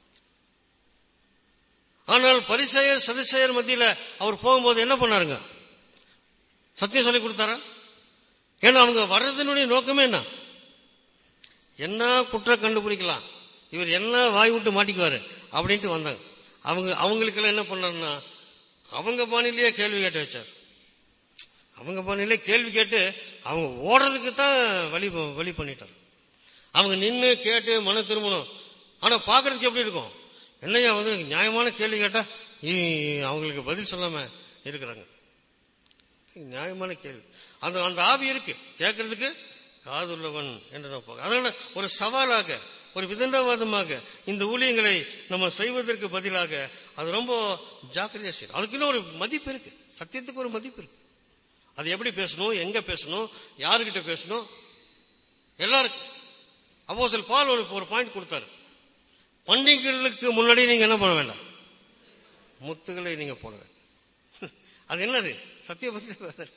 ஆனால் பரிசெயர் சதிசெயர் மத்தியில அவர் போகும்போது என்ன பண்ணாருங்க சத்தியம் சொல்லி கொடுத்தாரா ஏன்னா அவங்க வர்றதனுடைய நோக்கமே என்ன என்ன குற்றம் கண்டுபிடிக்கலாம் இவர் என்ன வாய் விட்டு மாட்டிக்குவாரு அப்படின்ட்டு வந்தாங்க அவங்க அவங்களுக்கெல்லாம் என்ன பண்ணாருன்னா அவங்க பாணிலேயே கேள்வி கேட்டு வச்சார் அவங்க பாணிலே கேள்வி கேட்டு அவங்க ஓடுறதுக்கு தான் வழி வழி பண்ணிட்டார் அவங்க நின்னு கேட்டு மன திரும்பணும் ஆனா பாக்குறதுக்கு எப்படி இருக்கும் என்னையா வந்து நியாயமான கேள்வி கேட்டா ஈ- அவங்களுக்கு பதில் சொல்லாம இருக்கிறாங்க நியாயமான கேள்வி அந்த அந்த ஆவி இருக்கு கேட்கறதுக்கு காதுள்ளவன் என்று நம்ம பார்க்க- அதனால ஒரு சவாலாக ஒரு விதண்டாவாதமாக இந்த ஊழியங்களை நம்ம செய்வதற்கு பதிலாக அது ரொம்ப ஜாக்கிரதையா செய்யணும் அதுக்குன்னு ஒரு மதிப்பு இருக்கு சத்தியத்துக்கு ஒரு மதிப்பு இருக்கு அது எப்படி பேசணும் எங்க பேசணும் யாருக்கிட்ட பேசணும் எல்லாருக்கும் அப்போஸ்தலன் பால் ஒரு ஒரு பாயிண்ட் கொடுத்தாரு பண்டிகைகளுக்கு முன்னாடி நீங்க என்ன பண்ண வேண்டாம் முத்துகளை நீங்க போட வேண்டாம் அது என்னது சத்திய பத்தி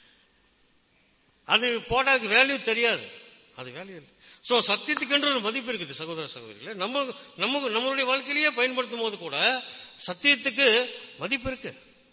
அது போட்டாக்கு வேல்யூ தெரியாது அது வேல்யூ இல்லை சோ சத்தியத்துக்கென்று ஒரு மதிப்பு இருக்குது சகோதர சகோதரிகளே நம்ம நம்ம நம்மளுடைய வாழ்க்கையிலேயே பயன்படுத்தும் போது கூட சத்தியத்துக்கு மதிப்பு இருக்கு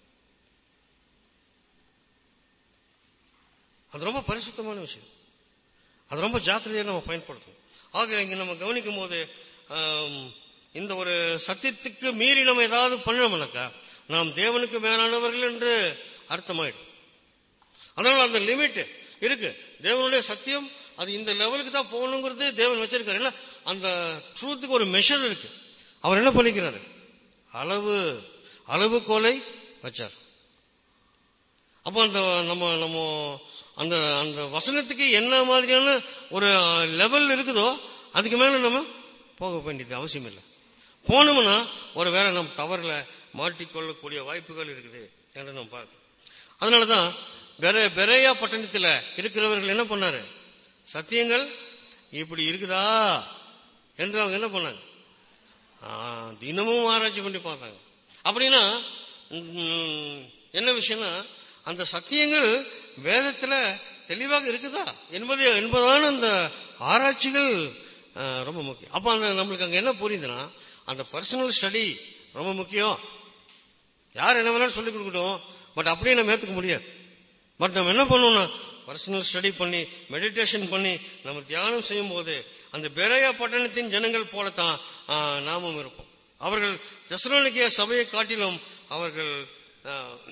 அது ரொம்ப பரிசுத்தமான விஷயம் அது ரொம்ப ஜாக்கிரதையாக நம்ம பயன்படுத்தணும் ஆக இங்க நம்ம கவனிக்கும் போது ஆம், இந்த ஒரு சத்தியத்துக்கு மீறி நம்ம ஏதாவது பண்ணணும்னாக்கா நாம் தேவனுக்கு மேலானவர்கள் என்று அர்த்தமாயிடும் அதனால அந்த லிமிட் இருக்கு தேவனுடைய சத்தியம் அது இந்த லெவலுக்கு தான் போகணுங்கிறது தேவன் வச்சிருக்காரு இல்ல அந்த ட்ரூத்துக்கு ஒரு மெஷர் இருக்கு அவர் என்ன பண்ணிக்கிறாரு அளவு அளவுகோலை வச்சார் அப்போ அந்த நம்ம நம்ம அந்த அந்த வசனத்துக்கு என்ன மாதிரியான ஒரு லெவல் இருக்குதோ அதுக்கு மேல நம்ம போக வேண்டியது அவசியம் இல்லை போனோம்னா ஒரு வேளை நம்ம தவறுல மாட்டிக்கொள்ளக்கூடிய வாய்ப்புகள் இருக்குது என்று நம்ம பார்க்கணும் அதனாலதான் பெர- பெரேயா பட்டணத்துல இருக்கிறவர்கள் என்ன பண்ணாரு சத்தியங்கள் இப்படி இருக்குதா என்று அவங்க என்ன பண்ணாங்க ஆ, தினமும் ஆராய்ச்சி பண்ணி பார்த்தாங்க அப்படின்னா ம், என்ன விஷயம்னா அந்த சத்தியங்கள் வேதத்துல தெளிவாக இருக்குதா என்பது என்பதான அந்த ஆராய்ச்சிகள் ஆ, ரொம்ப முக்கியம் அப்ப அந்த நம்மளுக்கு அங்க என்ன புரியுதுன்னா அந்த பர்சனல் ஸ்டடி ரொம்ப முக்கியம் யார் என்ன வேணாலும் சொல்லிக் கொடுக்கட்டும் பட் அப்படியே நம்ம ஏத்துக்க முடியாது பட் நம்ம என்ன பண்ணணும்னா பர்சனல் ஸ்டடி பண்ணி மெடிடேஷன் பண்ணி நம்ம தியானம் செய்யும் போது அந்த பெரையா பட்டணத்தின் ஜனங்கள் போலத்தான் ஆ, நாமும் இருப்போம் அவர்கள் தெசலோனிக்கேய சபையை காட்டிலும் அவர்கள் ஆ,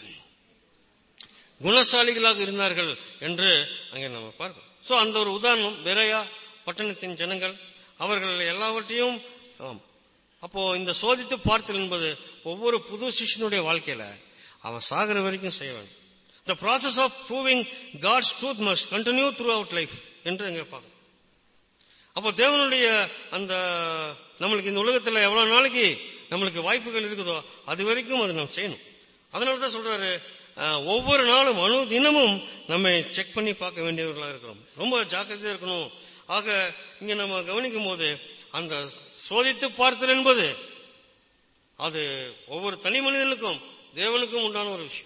குணசாலிகளாக இருந்தார்கள் என்று அங்கே நம்ம பார்க்கிறோம் சோ அந்த ஒரு உதாரணம் பெரையா பட்டணத்தின் ஜனங்கள் அவர்கள் எல்லாவற்றையும் ஆம். அப்போ இந்த சோதித்து பார்த்தல் என்பது ஒவ்வொரு புது சிஷ்யனுடைய வாழ்க்கையில அவன் சாகிற வரைக்கும் செய்ய வேண்டும் the process of proving god's truth must continue throughout life என்று அங்கே பார்க்கணும் அப்போ தேவனுடைய அந்த நம்மளுக்கு இந்த உலகத்துல எவ்வளவு நாளைக்கு நம்மளுக்கு வாய்ப்புகள் இருக்குதோ அது வரைக்கும் அது நம்ம செய்யணும் அதனால தான் சொல்றாரு அஹ், ஒவ்வொரு நாளும் அணு தினமும் நம்மை செக் பண்ணி பார்க்க வேண்டியவர்களா இருக்கிறோம் ரொம்ப ஜாக்கிரதையா இருக்கணும் ஆக இங்க நம்ம கவனிக்கும் போது அந்த சோதித்து பார்த்தல் என்பது அது ஒவ்வொரு தனி மனிதனுக்கும் தேவனுக்கும் உண்டான ஒரு விஷயம்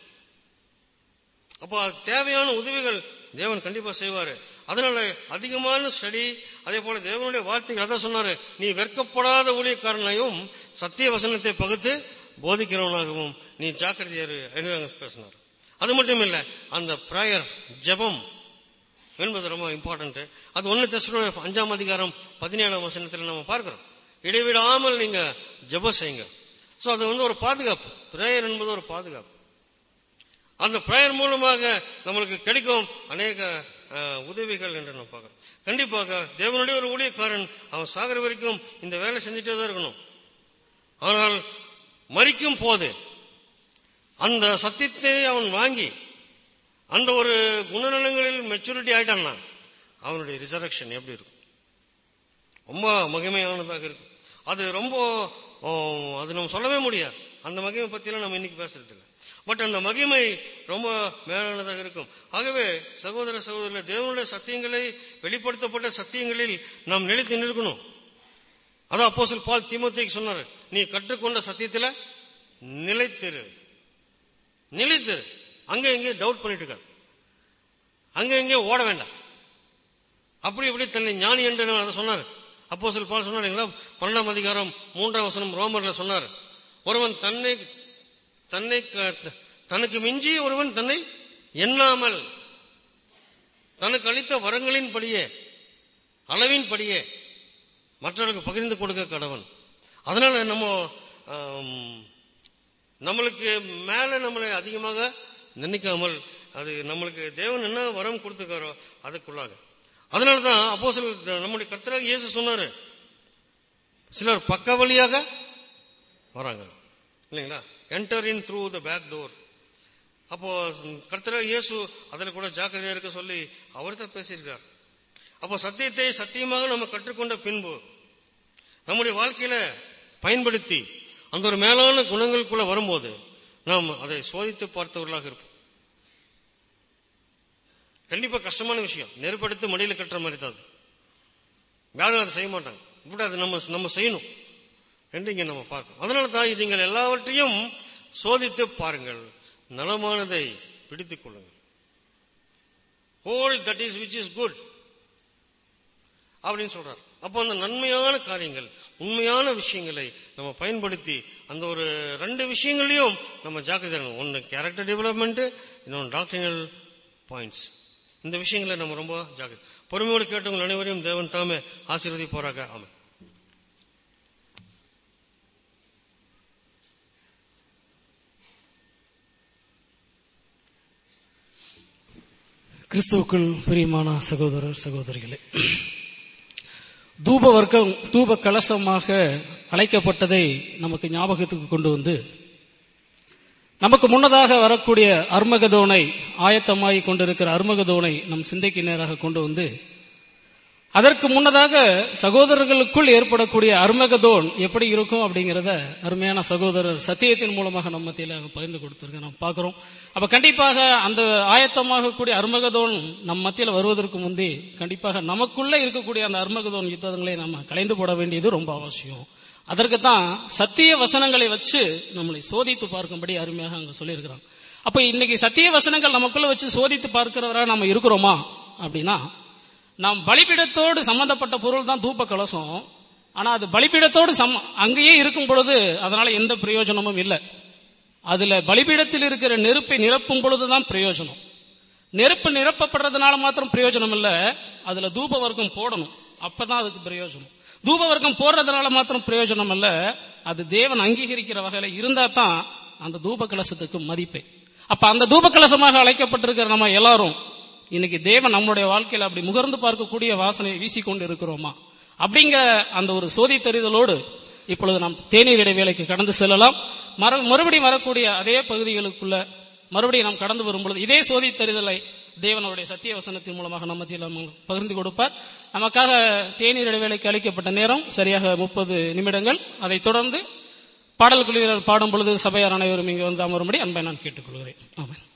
அப்போ அது தேவையான உதவிகள் தேவன் கண்டிப்பா செய்வாரு அதனால அதிகமான ஸ்டடி அதே போல தேவனுடைய வார்த்தைகள் அதான் சொன்னாரு நீ வெட்கப்படாத ஊழியக்காரனையும் சத்திய வசனத்தை பகுத்து போதிக்கிறவனாகவும் நீ ஜாக்கிரதையாரு என்று அங்க பேசினார் அது மட்டும் இல்ல அந்த பிரயர் ஜெபம் என்பது ரொம்ப இம்பார்ட்டன்ட் அது ஒன்னு தெசலோனிய அஞ்சாம் அதிகாரம் பதினேழாம் வசனத்தில் நம்ம பார்க்கிறோம் இடைவிடாமல் நீங்க ஜெபம் செய்யுங்க சோ அது வந்து ஒரு பாதுகாப்பு பிரேயர் என்பது ஒரு பாதுகாப்பு அந்த பிரேயர் மூலமாக நம்மளுக்கு கிடைக்கும் அநேக அஹ், உதவிகள் என்று நம்ம பார்க்கிறோம் கண்டிப்பாக தேவனுடைய ஒரு ஊழியக்காரன் அவன் சாகர வரைக்கும் இந்த வேலை செஞ்சுட்டே தான் இருக்கணும் ஆனால் மறிக்கும் போது அந்த சத்தியத்தை அவன் வாங்கி அந்த ஒரு குணநலங்களில் மெச்சூரிட்டி ஆயிட்டான்னா அவனுடைய ரிசரக்ஷன் எப்படி இருக்கும் ரொம்ப மகிமையானதாக இருக்கும் அது ரொம்ப ஓ, அது நம்ம சொல்லவே முடியாது அந்த மகிமை பத்தியெல்லாம் நம்ம இன்னைக்கு பேசுறது இல்லை பட் அந்த மகிமை ரொம்ப மேலானதாக இருக்கும் ஆகவே சகோதர சகோதரர் தேவனுடைய சத்தியங்களை வெளிப்படுத்தப்பட்ட சத்தியங்களில் நாம் நிலைத்து நிற்கணும் அதான் அப்போஸ்தலன் பால் தீமோத்தேயுக்கு சொன்னாரு நீ கற்றுக்கொண்ட சத்தியத்துல நிலைத்திரு நிலைத்திரு அங்க இங்கே டவுட் பண்ணிட்டு இருக்காரு அங்க இங்கே ஓட வேண்டாம் அப்படி இப்படி தன்னை ஞானி என்று அதை சொன்னார் அப்போ சில பால் சொன்னாருங்களா பன்னெண்டாம் அதிகாரம் மூன்றாம் வசனம் ரோமர்ல சொன்னார் ஒருவன் தன்னை தன்னை க- தனக்கு மிஞ்சி ஒருவன் தன்னை எண்ணாமல் தனக்கு அளித்த வரங்களின் படியே அளவின் படியே மற்றவர்களுக்கு பகிர்ந்து கொடுக்க கடவன் அதனால நம்ம ஆம், நம்மளுக்கு மேல நம்மளை அதிகமாக நினைக்காமல் அது நம்மளுக்கு தேவன் என்ன வரம் கொடுத்துருக்காரோ அதுக்குள்ளாக அதனாலதான் அப்போ நம்முடைய கர்த்தராக இயேசு சொன்னாரு சிலர் பக்க வழியாக வராங்க இல்லைங்களா enter in through the back door அப்போ கர்த்தராக இயேசு அதுல கூட ஜாக்கிரதையா இருக்க சொல்லி அவர் தான் பேசியிருக்கார் அப்போ சத்தியத்தை சத்தியமாக நம்ம கற்றுக்கொண்ட பின்பு நம்முடைய வாழ்க்கையில பயன்படுத்தி அந்த ஒரு மேலான குணங்களுக்குள்ள வரும்போது நாம் அதை சோதித்து பார்த்தவர்களாக இருப்போம் கண்டிப்பா கஷ்டமான விஷயம் நெருப்படுத்து மடியில கட்டுற மாதிரி தான் அது யாரும் அதை செய்ய மாட்டாங்க இப்படி அது நம்ம நம்ம செய்யணும் என்று இங்க நம்ம பார்க்கணும் அதனால தான் நீங்கள் எல்லாவற்றையும் சோதித்து பாருங்கள் நலமானதை பிடித்துக் கொள்ளுங்கள் hold that is which is good அப்படின்னு சொல்றார் அப்போ அந்த நன்மையான காரியங்கள் உண்மையான விஷயங்களை நம்ம பயன்படுத்தி அந்த ஒரு ரெண்டு விஷயங்களையும் நம்ம ஜாக்கிரதை இருக்கணும். ஒன்னு கேரக்டர் டெவலப்மெண்ட் இன்னொன்று டாக்டரினல் பாயிண்ட்ஸ் இந்த விஷயங்களை நம்ம ரொம்ப ஜாக்கிரதை பொறுமையோடு கேட்டவங்க அனைவரையும் தேவன் தாமே ஆசீர்வதி போறாங்க ஆமாம் கிறிஸ்துவுக்குள் பிரியமான சகோதரர் சகோதரிகளே தூப வர்க்கம் தூப கலசமாக அழைக்கப்பட்டதை நமக்கு ஞாபகத்துக்கு கொண்டு வந்து நமக்கு முன்னதாக வரக்கூடிய அர்மகதோனை ஆயத்தமாகி கொண்டிருக்கிற அர்மகதோனை நம் சிந்தைக்கு நேராக கொண்டு வந்து அதற்கு முன்னதாக சகோதரர்களுக்குள் ஏற்படக்கூடிய அர்மகதோன் எப்படி இருக்கும் அப்படிங்கறத அருமையான சகோதரர் சத்தியத்தின் மூலமாக நம்ம மத்தியில பகிர்ந்து கொடுத்திருக்க நம்ம பார்க்கிறோம் அப்ப கண்டிப்பாக அந்த ஆயத்தமாக கூடிய அர்மகதோன் நம் மத்தியில வருவதற்கு முந்தி கண்டிப்பாக நமக்குள்ள இருக்கக்கூடிய அந்த அர்மகதோன் யுத்தங்களை நம்ம கலைந்து போட வேண்டியது ரொம்ப அவசியம் அதற்குத்தான் சத்திய வசனங்களை வச்சு நம்மளை சோதித்து பார்க்கும்படி அருமையாக அங்க சொல்லியிருக்கிறாங்க அப்ப இன்னைக்கு சத்திய வசனங்கள் நமக்குள்ள வச்சு சோதித்து பார்க்கிறவரா நம்ம இருக்கிறோமா அப்படின்னா நாம் பலிபீடத்தோடு சம்பந்தப்பட்ட பொருள் தான் தூப கலசம் ஆனா அது பலிபீடத்தோடு சம்ம- அங்கேயே இருக்கும் பொழுது அதனால எந்த பிரயோஜனமும் இல்லை அதுல பலிபீடத்தில் இருக்கிற நெருப்பை நிரப்பும் பொழுதுதான் பிரயோஜனம் நெருப்பு நிரப்பப்படுறதுனால மாத்திரம் பிரயோஜனம் இல்ல அதுல தூப வர்க்கம் போடணும் அப்பதான் அதுக்கு பிரயோஜனம் தூப வர்க்கம் போடுறதுனால மாத்திரம் பிரயோஜனம் இல்ல அது தேவன் அங்கீகரிக்கிற வகையில இருந்தா தான் அந்த தூப கலசத்துக்கு மதிப்பே அப்ப அந்த தூப கலசமாக அழைக்கப்பட்டிருக்கிற நம்ம எல்லாரும் இன்னைக்கு தேவன் நம்முடைய வாழ்க்கையில அப்படி முகர்ந்து பார்க்கக்கூடிய வாசனையை வீசிக்கொண்டு இருக்கிறோமா அப்படிங்கிற அந்த ஒரு சோதித்தறிதலோடு இப்பொழுது நாம் தேநீர் இடைவேளைக்கு கடந்து செல்லலாம் மறு- மறுபடியும் வரக்கூடிய அதே பகுதிகளுக்குள்ள மறுபடியும் நாம் கடந்து வரும்பொழுது இதே சோதித்தறிதலை தேவனுடைய சத்திய வசனத்தின் மூலமாக நம்ம மத்தியில் நம்ம பகிர்ந்து கொடுப்பார் நமக்காக தேநீர் இடைவேளைக்கு அளிக்கப்பட்ட நேரம் சரியாக முப்பது நிமிடங்கள் அதைத் தொடர்ந்து பாடல் குழுவினர் பாடும் பொழுது சபையார் அனைவரும் இங்கு வந்து அமரும்படி அன்பை நான் கேட்டுக்கொள்கிறேன் ஆமென்